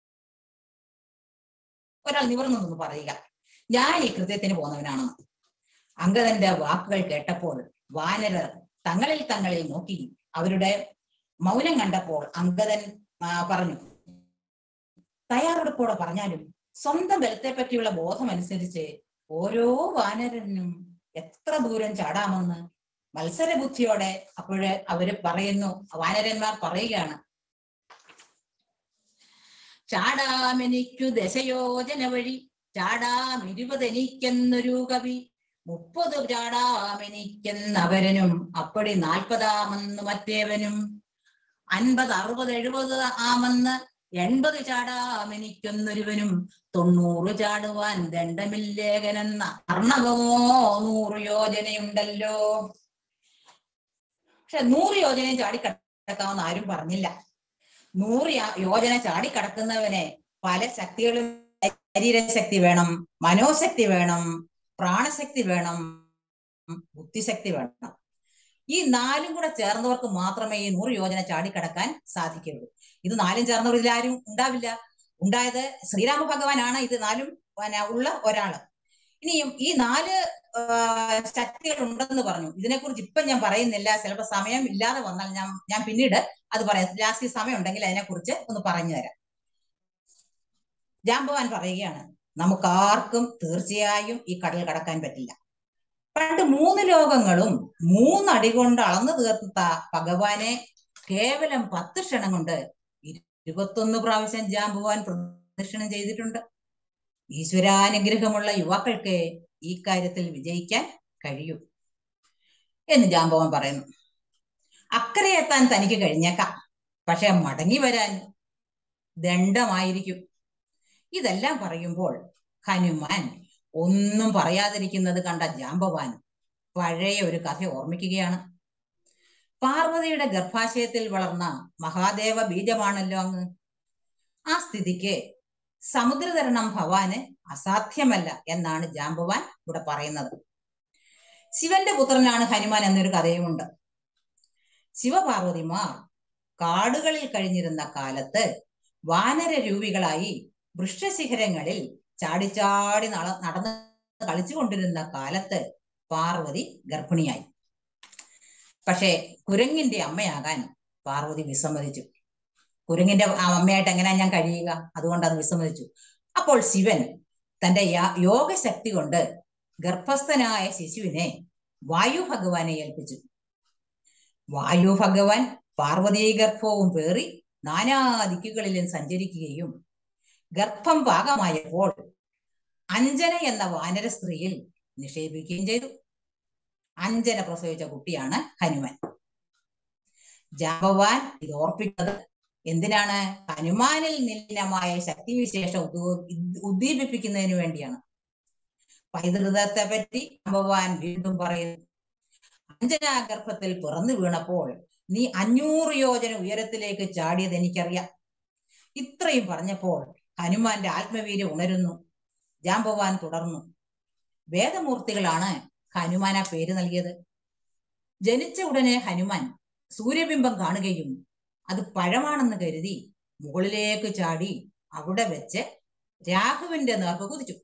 ഒരാൾ നിവർന്നു നിന്ന് പറയുക ഞാൻ ഈ കൃത്യത്തിന് പോന്നവനാണെന്ന് അങ്കദന്റെ വാക്കുകൾ കേട്ടപ്പോൾ വാനരർ തങ്ങളിൽ തങ്ങളിൽ നോക്കി അവരുടെ മൗനം കണ്ടപ്പോൾ അങ്കദൻ ആ, പറഞ്ഞു തയ്യാറെടുപ്പോടെ പറഞ്ഞാലും സ്വന്തം ബലത്തെ പറ്റിയുള്ള ബോധം അനുസരിച്ച് ഓരോ വാനരനും എത്ര ദൂരം ചാടാമെന്ന് മത്സരബുദ്ധിയോടെ അപ്പോഴ് അവര് പറയുന്നു വാനരന്മാർ പറയുകയാണ് ചാടാമെനിക്കു ദശയോജന വഴി ചാടാം ഇരുപതെനിക്കെന്നൊരു കവി മുപ്പത് ചാടാമെനിക്കെന്നവരനും അപ്പടി നാൽപ്പതാമെന്ന് മറ്റേവനും അൻപത് അറുപത് എഴുപത് ആമെന്ന് എൺപത് ചാടാമെനിക്കൊന്നൊരുവനും തൊണ്ണൂറ് ചാടുവാൻ ദണ്ഡമില്ലേഖനെന്ന അർണവമോ നൂറ് യോജനയുണ്ടല്ലോ പക്ഷെ നൂറ് യോജനയും ചാടിക്കടക്കാമെന്ന് ആരും പറഞ്ഞില്ല നൂറ് യാ- യോജന ചാടിക്കടക്കുന്നവനെ പല ശക്തികളും ശരീരശക്തി വേണം മനോശക്തി വേണം പ്രാണശക്തി വേണം ബുദ്ധിശക്തി വേണം ഈ നാലും കൂടെ ചേർന്നവർക്ക് മാത്രമേ ഈ നൂറ് യോജന ചാടിക്കടക്കാൻ സാധിക്കുള്ളൂ ഇത് നാലും ചേർന്നവർ ഇതിലാരും ഉണ്ടാവില്ല ഉണ്ടായത് ശ്രീരാമ ഭഗവാനാണ് ഇത് നാലും പിന്നെ ഉള്ള ഒരാള് ഇനിയും ഈ നാല് ശക്തികൾ ഉണ്ടെന്ന് പറഞ്ഞു ഇതിനെക്കുറിച്ച് ഇപ്പം ഞാൻ പറയുന്നില്ല ചിലപ്പോൾ സമയം ഇല്ലാതെ വന്നാൽ ഞാൻ ഞാൻ പിന്നീട് അത് പറയാം ലാസ്റ്റ് സമയം ഉണ്ടെങ്കിൽ അതിനെക്കുറിച്ച് ഒന്ന് പറഞ്ഞു തരാം ജാമ്പവാൻ പറയുകയാണ് നമുക്ക് ആർക്കും തീർച്ചയായും ഈ കടൽ കടക്കാൻ പറ്റില്ല പണ്ട് മൂന്ന് ലോകങ്ങളും മൂന്നടി കൊണ്ട് അളന്നു തീർത്ത ഭഗവാനെ കേവലം പത്ത് ക്ഷണം കൊണ്ട് ഇരുപത്തൊന്ന് പ്രാവശ്യം ജാമ്പുവാൻ പ്രദക്ഷിണം ചെയ്തിട്ടുണ്ട് ഈശ്വരാനുഗ്രഹമുള്ള യുവാക്കൾക്ക് ഈ കാര്യത്തിൽ വിജയിക്കാൻ കഴിയൂ എന്ന് ജാമ്പവാൻ പറയുന്നു അക്കരെ എത്താൻ തനിക്ക് കഴിഞ്ഞേക്കാം പക്ഷെ മടങ്ങി വരാൻ ദണ്ഡമായിരിക്കും ഇതെല്ലാം പറയുമ്പോൾ ഹനുമാൻ ഒന്നും പറയാതിരിക്കുന്നത് കണ്ട ജാമ്പവാൻ പഴയ ഒരു കഥ ഓർമ്മിക്കുകയാണ് പാർവതിയുടെ ഗർഭാശയത്തിൽ വളർന്ന മഹാദേവ ബീജമാണല്ലോ അങ്ങ് ആ സ്ഥിതിക്ക് സമുദ്രതരണം ഭവാന് അസാധ്യമല്ല എന്നാണ് ജാമ്പവാൻ ഇവിടെ പറയുന്നത് ശിവന്റെ പുത്രനാണ് ഹനുമാൻ എന്നൊരു കഥയുമുണ്ട് ശിവപാർവതിമാർ കാടുകളിൽ കഴിഞ്ഞിരുന്ന കാലത്ത് വാനര രൂപികളായി വൃക്ഷശിഖരങ്ങളിൽ ചാടിച്ചാടി നട നടന്ന് കളിച്ചുകൊണ്ടിരുന്ന കാലത്ത് പാർവതി ഗർഭിണിയായി പക്ഷേ കുരങ്ങിന്റെ അമ്മയാകാൻ പാർവതി വിസമ്മതിച്ചു കുരങ്ങിന്റെ അമ്മയായിട്ട് എങ്ങനെയാ ഞാൻ കഴിയുക അതുകൊണ്ട് അത് വിസമ്മതിച്ചു അപ്പോൾ ശിവൻ തന്റെ യോഗശക്തി കൊണ്ട് ഗർഭസ്ഥനായ ശിശുവിനെ വായു ഭഗവാനെ ഏൽപ്പിച്ചു വായു ഭഗവാൻ പാർവതീ ഗർഭവും പേറി നാനാ ദിക്കുകളിലും സഞ്ചരിക്കുകയും ഗർഭം പാകമായപ്പോൾ അഞ്ജന എന്ന വാനര സ്ത്രീയിൽ നിക്ഷേപിക്കുകയും ചെയ്തു അഞ്ജന പ്രസവിച്ച കുട്ടിയാണ് ഹനുമാൻ ജാമ്പവാൻ ഇത് ഓർപ്പിക്കുന്നത് എന്തിനാണ് ഹനുമാനിൽ നിലമായ ശക്തിവിശേഷം ഉദ്ദീപിപ്പിക്കുന്നതിന് വേണ്ടിയാണ് പൈതൃകത്തെ പറ്റി ജാമ്പവാൻ വീണ്ടും പറയുന്നു അഞ്ജനാഗർഭത്തിൽ പിറന്നു വീണപ്പോൾ നീ അഞ്ഞൂറ് യോജന ഉയരത്തിലേക്ക് ചാടിയത് എനിക്കറിയാം ഇത്രയും പറഞ്ഞപ്പോൾ ഹനുമാന്റെ ആത്മവീര്യം ഉണരുന്നു ജാമ്പവാൻ തുടർന്നു വേദമൂർത്തികളാണ് ഹനുമാൻ ആ പേര് നൽകിയത് ജനിച്ച ഉടനെ ഹനുമാൻ സൂര്യബിംബം കാണുകയും അത് പഴമാണെന്ന് കരുതി മുകളിലേക്ക് ചാടി അവിടെ വെച്ച് രാഘവന്റെ നേർക്ക് കുതിച്ചു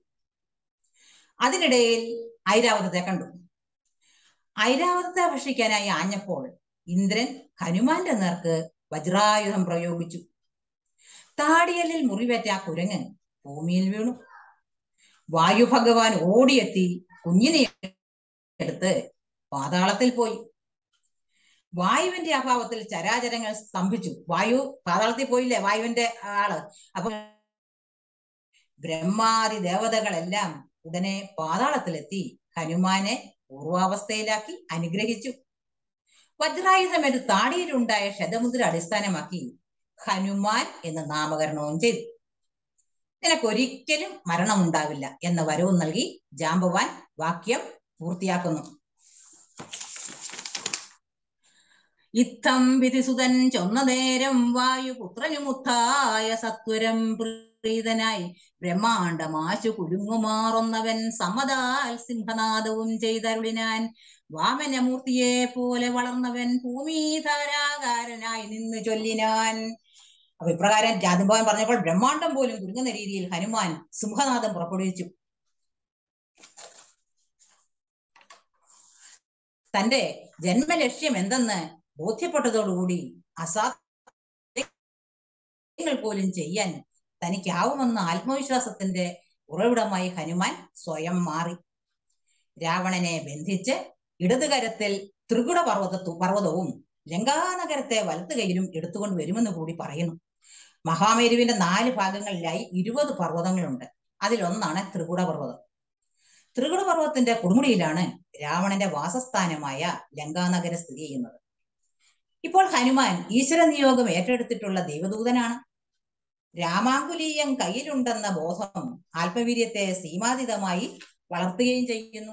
അതിനിടയിൽ ഐരാവതത്തെ കണ്ടു ഐരാവതത്തെ ഭക്ഷിക്കാനായി ആഞ്ഞപ്പോൾ ഇന്ദ്രൻ ഹനുമാന്റെ നേർക്ക് വജ്രായുധം പ്രയോഗിച്ചു താടിയലിൽ മുറിവേറ്റ ആ കുരങ്ങ് ഭൂമിയിൽ വീണു വായു ഭഗവാൻ ഓടിയെത്തി കുഞ്ഞിനെ എടുത്ത് പാതാളത്തിൽ പോയി വായുവിന്റെ അഭാവത്തിൽ ചരാചരങ്ങൾ സ്തംഭിച്ചു വായു പാതാളത്തിൽ പോയില്ലേ വായുവിന്റെ ആള് അപ്പൊ ബ്രഹ്മാദി ദേവതകളെല്ലാം ഉടനെ പാതാളത്തിലെത്തി ഹനുമാനെ പൂർവാവസ്ഥയിലാക്കി അനുഗ്രഹിച്ചു വജ്രായുധം ഒരു താടിയിലുണ്ടായ ശതമുദ്ര അടിസ്ഥാനമാക്കി ഹനുമാൻ എന്ന് നാമകരണവും ചെയ്തു നിനക്കൊരിക്കലും മരണമുണ്ടാവില്ല എന്ന വരവും നൽകി ജാമ്പവാൻ വാക്യം പൂർത്തിയാക്കുന്നു ഇത്തം വിധിസുതൻ ചൊന്ന നേരം വായുപുത്രനുമുത്തായ സത്വരം പ്രീതനായി ബ്രഹ്മാണ്ടമാശു കുലുങ്ങുമാറുന്നവൻ സമ്മതാൽ സിംഹനാദവും ചെയ്തരുളിനാൻ വാമനമൂർത്തിയെ പോലെ വളർന്നവൻ ഭൂമിധാരാകാരനായി നിന്ന് ചൊല്ലിനാൻ അപ്പൊ ഇപ്രകാരം ജാതിഭവൻ പറഞ്ഞപ്പോൾ ബ്രഹ്മാണ്ടം പോലും കുരുങ്ങുന്ന രീതിയിൽ ഹനുമാൻ സിംഹനാഥം പുറപ്പെടുവിച്ചു തന്റെ ജന്മലക്ഷ്യം എന്തെന്ന് ബോധ്യപ്പെട്ടതോടുകൂടി അസാധ്യങ്ങൾ പോലും ചെയ്യാൻ തനിക്കാവുമെന്ന ആത്മവിശ്വാസത്തിന്റെ ഉറവിടമായി ഹനുമാൻ സ്വയം മാറി രാവണനെ ബന്ധിച്ച് ഇടതുകരത്തിൽ ത്രികുട പർവ്വത പർവ്വതവും ലങ്കാനഗരത്തെ വലത്തു കൈയിലും എടുത്തുകൊണ്ട് വരുമെന്ന് കൂടി പറയുന്നു മഹാമേരുവിന്റെ നാല് ഭാഗങ്ങളിലായി ഇരുപത് പർവ്വതങ്ങളുണ്ട് അതിലൊന്നാണ് ത്രികുട പർവ്വതം ത്രികുട പർവ്വതത്തിന്റെ കൊടുമുടിയിലാണ് രാവണന്റെ വാസസ്ഥാനമായ ലങ്കാനഗരം സ്ഥിതി ചെയ്യുന്നത് ഇപ്പോൾ ഹനുമാൻ ഈശ്വര നിയോഗം ഏറ്റെടുത്തിട്ടുള്ള ദൈവദൂതനാണ് രാമാങ്കുലീയം കയ്യിലുണ്ടെന്ന ബോധം ആത്മവീര്യത്തെ സീമാതീതമായി വളർത്തുകയും ചെയ്യുന്നു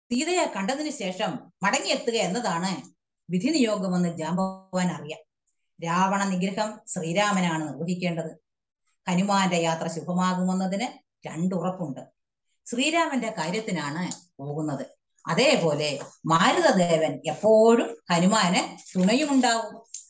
സീതയെ കണ്ടതിന് ശേഷം മടങ്ങിയെത്തുക എന്നതാണ് വിധി നിയോഗമെന്ന് ജാമ്പവാൻ അറിയാം രാവണ നിഗ്രഹം ശ്രീരാമനാണ് നിർവഹിക്കേണ്ടത് ഹനുമാന്റെ യാത്ര ശുഭമാകുമെന്നതിന് രണ്ടുറപ്പുണ്ട് ശ്രീരാമന്റെ കാര്യത്തിനാണ് പോകുന്നത് അതേപോലെ മാരുതദേവൻ എപ്പോഴും ഹനുമാന് തുണയുമുണ്ടാവും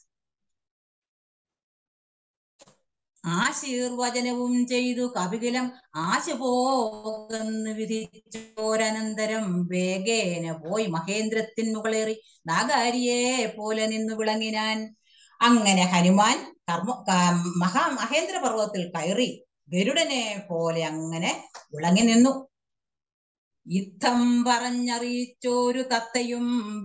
ആശീർവചനവും ചെയ്തു കപികുലം ആശ പോകെന്ന് വിധിച്ചോരനന്തരം വേഗേന പോയി മഹേന്ദ്രത്തിൻ മുകളേറി നാഗാരിയെ പോലെ നിന്നു വിളങ്ങിനാൻ അങ്ങനെ ഹനുമാൻ കർമ്മ ക- മഹാ മഹേന്ദ്ര പർവ്വതത്തിൽ കയറി ഗരുഡനെ പോലെ അങ്ങനെ വിളങ്ങി നിന്നു യുദ്ധം പറഞ്ഞറിയിച്ചോരു തത്തയും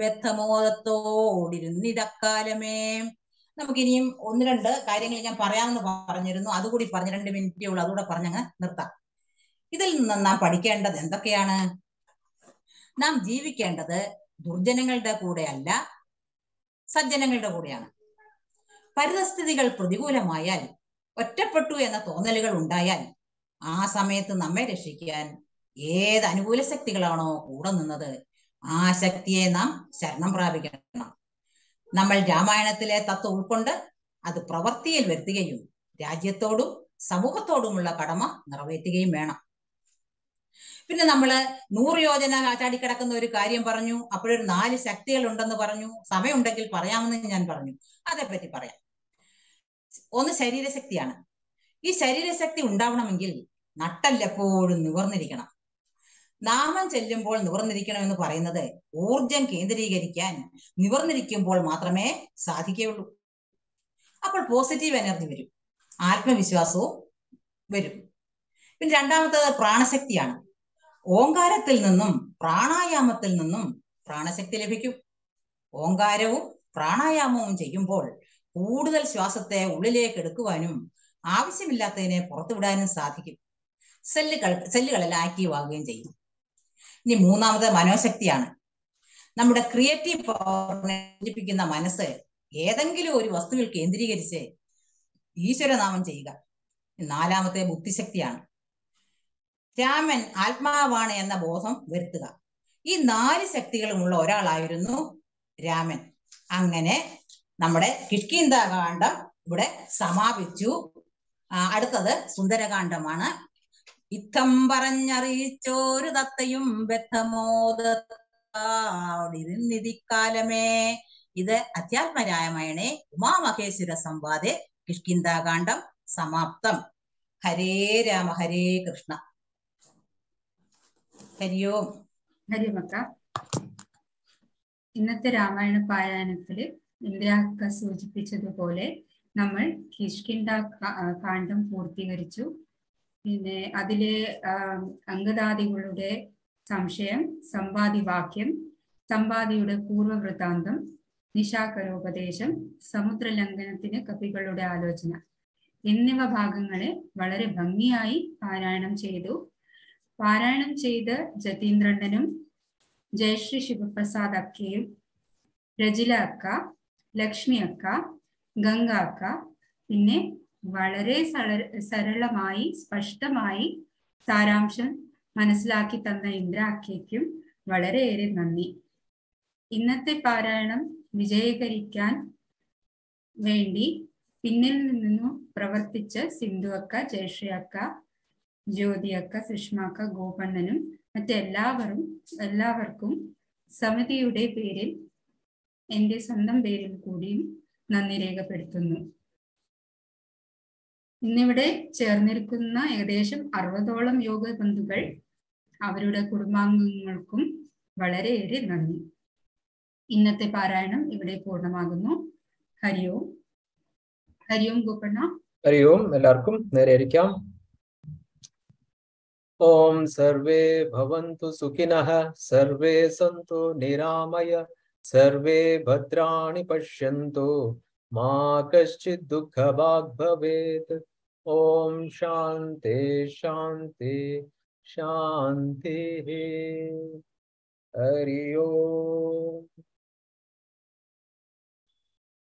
ബദ്ധമോദത്തോടിരുന്നിതക്കാലമേ നമുക്കിനിയും ഒന്ന് രണ്ട് കാര്യങ്ങൾ ഞാൻ പറയാമെന്ന് പറഞ്ഞിരുന്നു അതുകൂടി പറഞ്ഞ് രണ്ട് മിനിറ്റേ ഉള്ളൂ അതുകൂടെ പറഞ്ഞങ്ങ് നിർത്താം ഇതിൽ നിന്ന് നാം പഠിക്കേണ്ടത് എന്തൊക്കെയാണ് നാം ജീവിക്കേണ്ടത് ദുർജനങ്ങളുടെ കൂടെയല്ല സജ്ജനങ്ങളുടെ കൂടെയാണ് പരിതസ്ഥിതികൾ പ്രതികൂലമായാൽ ഒറ്റപ്പെട്ടു എന്ന തോന്നലുകൾ ഉണ്ടായാൽ ആ സമയത്ത് നമ്മെ രക്ഷിക്കാൻ ഏത് അനുകൂല ശക്തികളാണോ കൂടെ നിന്നത് ആ ശക്തിയെ നാം ശരണം പ്രാപിക്കണം നമ്മൾ രാമായണത്തിലെ തത്വം ഉൾക്കൊണ്ട് അത് പ്രവൃത്തിയിൽ വരുത്തുകയും രാജ്യത്തോടും സമൂഹത്തോടുമുള്ള കടമ നിറവേറ്റുകയും വേണം പിന്നെ നമ്മള് നൂറ് യോജന ചാടിക്കിടക്കുന്ന ഒരു കാര്യം പറഞ്ഞു അപ്പോഴൊരു നാല് ശക്തികൾ ഉണ്ടെന്ന് പറഞ്ഞു സമയമുണ്ടെങ്കിൽ പറയാമെന്ന് ഞാൻ പറഞ്ഞു അതേപ്പറ്റി പറയാം ഒന്ന് ശരീരശക്തിയാണ് ഈ ശരീരശക്തി ഉണ്ടാവണമെങ്കിൽ നട്ടല്ലെപ്പോഴും നിവർന്നിരിക്കണം നാമം ചെല്ലുമ്പോൾ നിവർന്നിരിക്കണം എന്ന് പറയുന്നത് ഊർജം കേന്ദ്രീകരിക്കാൻ നിവർന്നിരിക്കുമ്പോൾ മാത്രമേ സാധിക്കുകയുള്ളൂ അപ്പോൾ പോസിറ്റീവ് എനർജി വരും ആത്മവിശ്വാസവും വരും പിന്നെ രണ്ടാമത്തത് പ്രാണശക്തിയാണ് ഓങ്കാരത്തിൽ നിന്നും പ്രാണായാമത്തിൽ നിന്നും പ്രാണശക്തി ലഭിക്കും ഓങ്കാരവും പ്രാണായാമവും ചെയ്യുമ്പോൾ കൂടുതൽ ശ്വാസത്തെ ഉള്ളിലേക്ക് എടുക്കുവാനും ആവശ്യമില്ലാത്തതിനെ പുറത്തുവിടാനും സാധിക്കും സെല്ലുകൾ സെല്ലുകളെല്ലാം ആക്റ്റീവ് ആവുകയും ചെയ്യും ഇനി മൂന്നാമത് മനോശക്തിയാണ് നമ്മുടെ ക്രിയേറ്റീവ് പവറിനെ വർദ്ധിപ്പിക്കുന്ന മനസ്സ് ഏതെങ്കിലും ഒരു വസ്തുവിൽ കേന്ദ്രീകരിച്ച് ഈശ്വരനാമം ചെയ്യുക നാലാമത്തെ ബുദ്ധിശക്തിയാണ് രാമൻ ആത്മാവാണ് എന്ന ബോധം വരുത്തുക ഈ നാല് ശക്തികളുമുള്ള ഒരാളായിരുന്നു രാമൻ അങ്ങനെ നമ്മുടെ കിഷ്കിന്താകാന്ഡം ഇവിടെ സമാപിച്ചു ആ, അടുത്തത് സുന്ദരകാന്ഡമാണ് ഇത്തം പറഞ്ഞറിയിച്ചോരു തത്തയും ബദ്ധമോദിരുന്നിതിക്കാലമേ ഇത് അധ്യാത്മരാമായണേ ഉമാമഹേശ്വര സംവാദേ കിഷ്കിന്താകാന്ഡം സമാപ്തം ഹരേ രാമ ഹരേ കൃഷ്ണ ഹരിയോം ഹരിമക്ക ഇന്നത്തെ രാമായണ പാരായണത്തില് ഇന്ദിരാക്ക സൂചിപ്പിച്ചതുപോലെ നമ്മൾ കിഷ്കിണ്ട കാ- ആ, കാണ്ഡം പൂർത്തീകരിച്ചു പിന്നെ അതിലെ ആ, അംഗദാദികളുടെ സംശയം സമ്പാദി വാക്യം സമ്പാദിയുടെ പൂർവവൃത്താന്തം നിശാകരോപദേശം സമുദ്രലംഘനത്തിന് കവികളുടെ ആലോചന എന്നിവ ഭാഗങ്ങളെ വളരെ ഭംഗിയായി പാരായണം ചെയ്തു പാരായണം ചെയ്ത് ജതീന്ദ്രണ്ണനും ജയശ്രീ ശിവപ്രസാദ് അക്കയും രജില അക്ക ലക്ഷ്മി അക്ക ഗംഗ അക്ക പിന്നെ വളരെ സരള സരളമായി സ്പഷ്ടമായി സാരാംശം മനസ്സിലാക്കി തന്ന ഇന്ദ്ര അക്കയ്ക്കും വളരെയേറെ നന്ദി ഇന്നത്തെ പാരായണം വിജയീകരിക്കാൻ വേണ്ടി പിന്നിൽ നിന്നും പ്രവർത്തിച്ച സിന്ധു അക്ക ജയശ്രീ അക്ക ജ്യോതി അക്ക സുഷ്മ അക്ക ഗോപണ്ണനും മറ്റെല്ലാവരും എല്ലാവർക്കും സമിതിയുടെ പേരിൽ എൻ്റെ സ്വന്തം പേരിൽ കൂടിയും നന്ദി രേഖപ്പെടുത്തുന്നു ഇന്നിവിടെ ചേർന്നിരിക്കുന്ന ഏകദേശം അറുപതോളം യോഗ ബന്ധുക്കൾ അവരുടെ കുടുംബാംഗങ്ങൾക്കും വളരെയേറെ നന്ദി ഇന്നത്തെ പാരായണം ഇവിടെ പൂർണ്ണമാകുന്നു ഹരിയോം ഹരിയോം ഗോപണ്ണ ഹരി ഓം എല്ലാവർക്കും നേരെ ഇരിക്കാം ഓം സർവേ ഭവന്തു സുഖിനഃ സർവേ സന്തു നിരാമയ സർവേ ഭദ്രാണി പശ്യന്തു മാ കശ്ചിത് ദുഃഖഭാഗ് ഭവേത് ഓം ശാന്തി ശാന്തി ശാന്തി ഹരി ഓം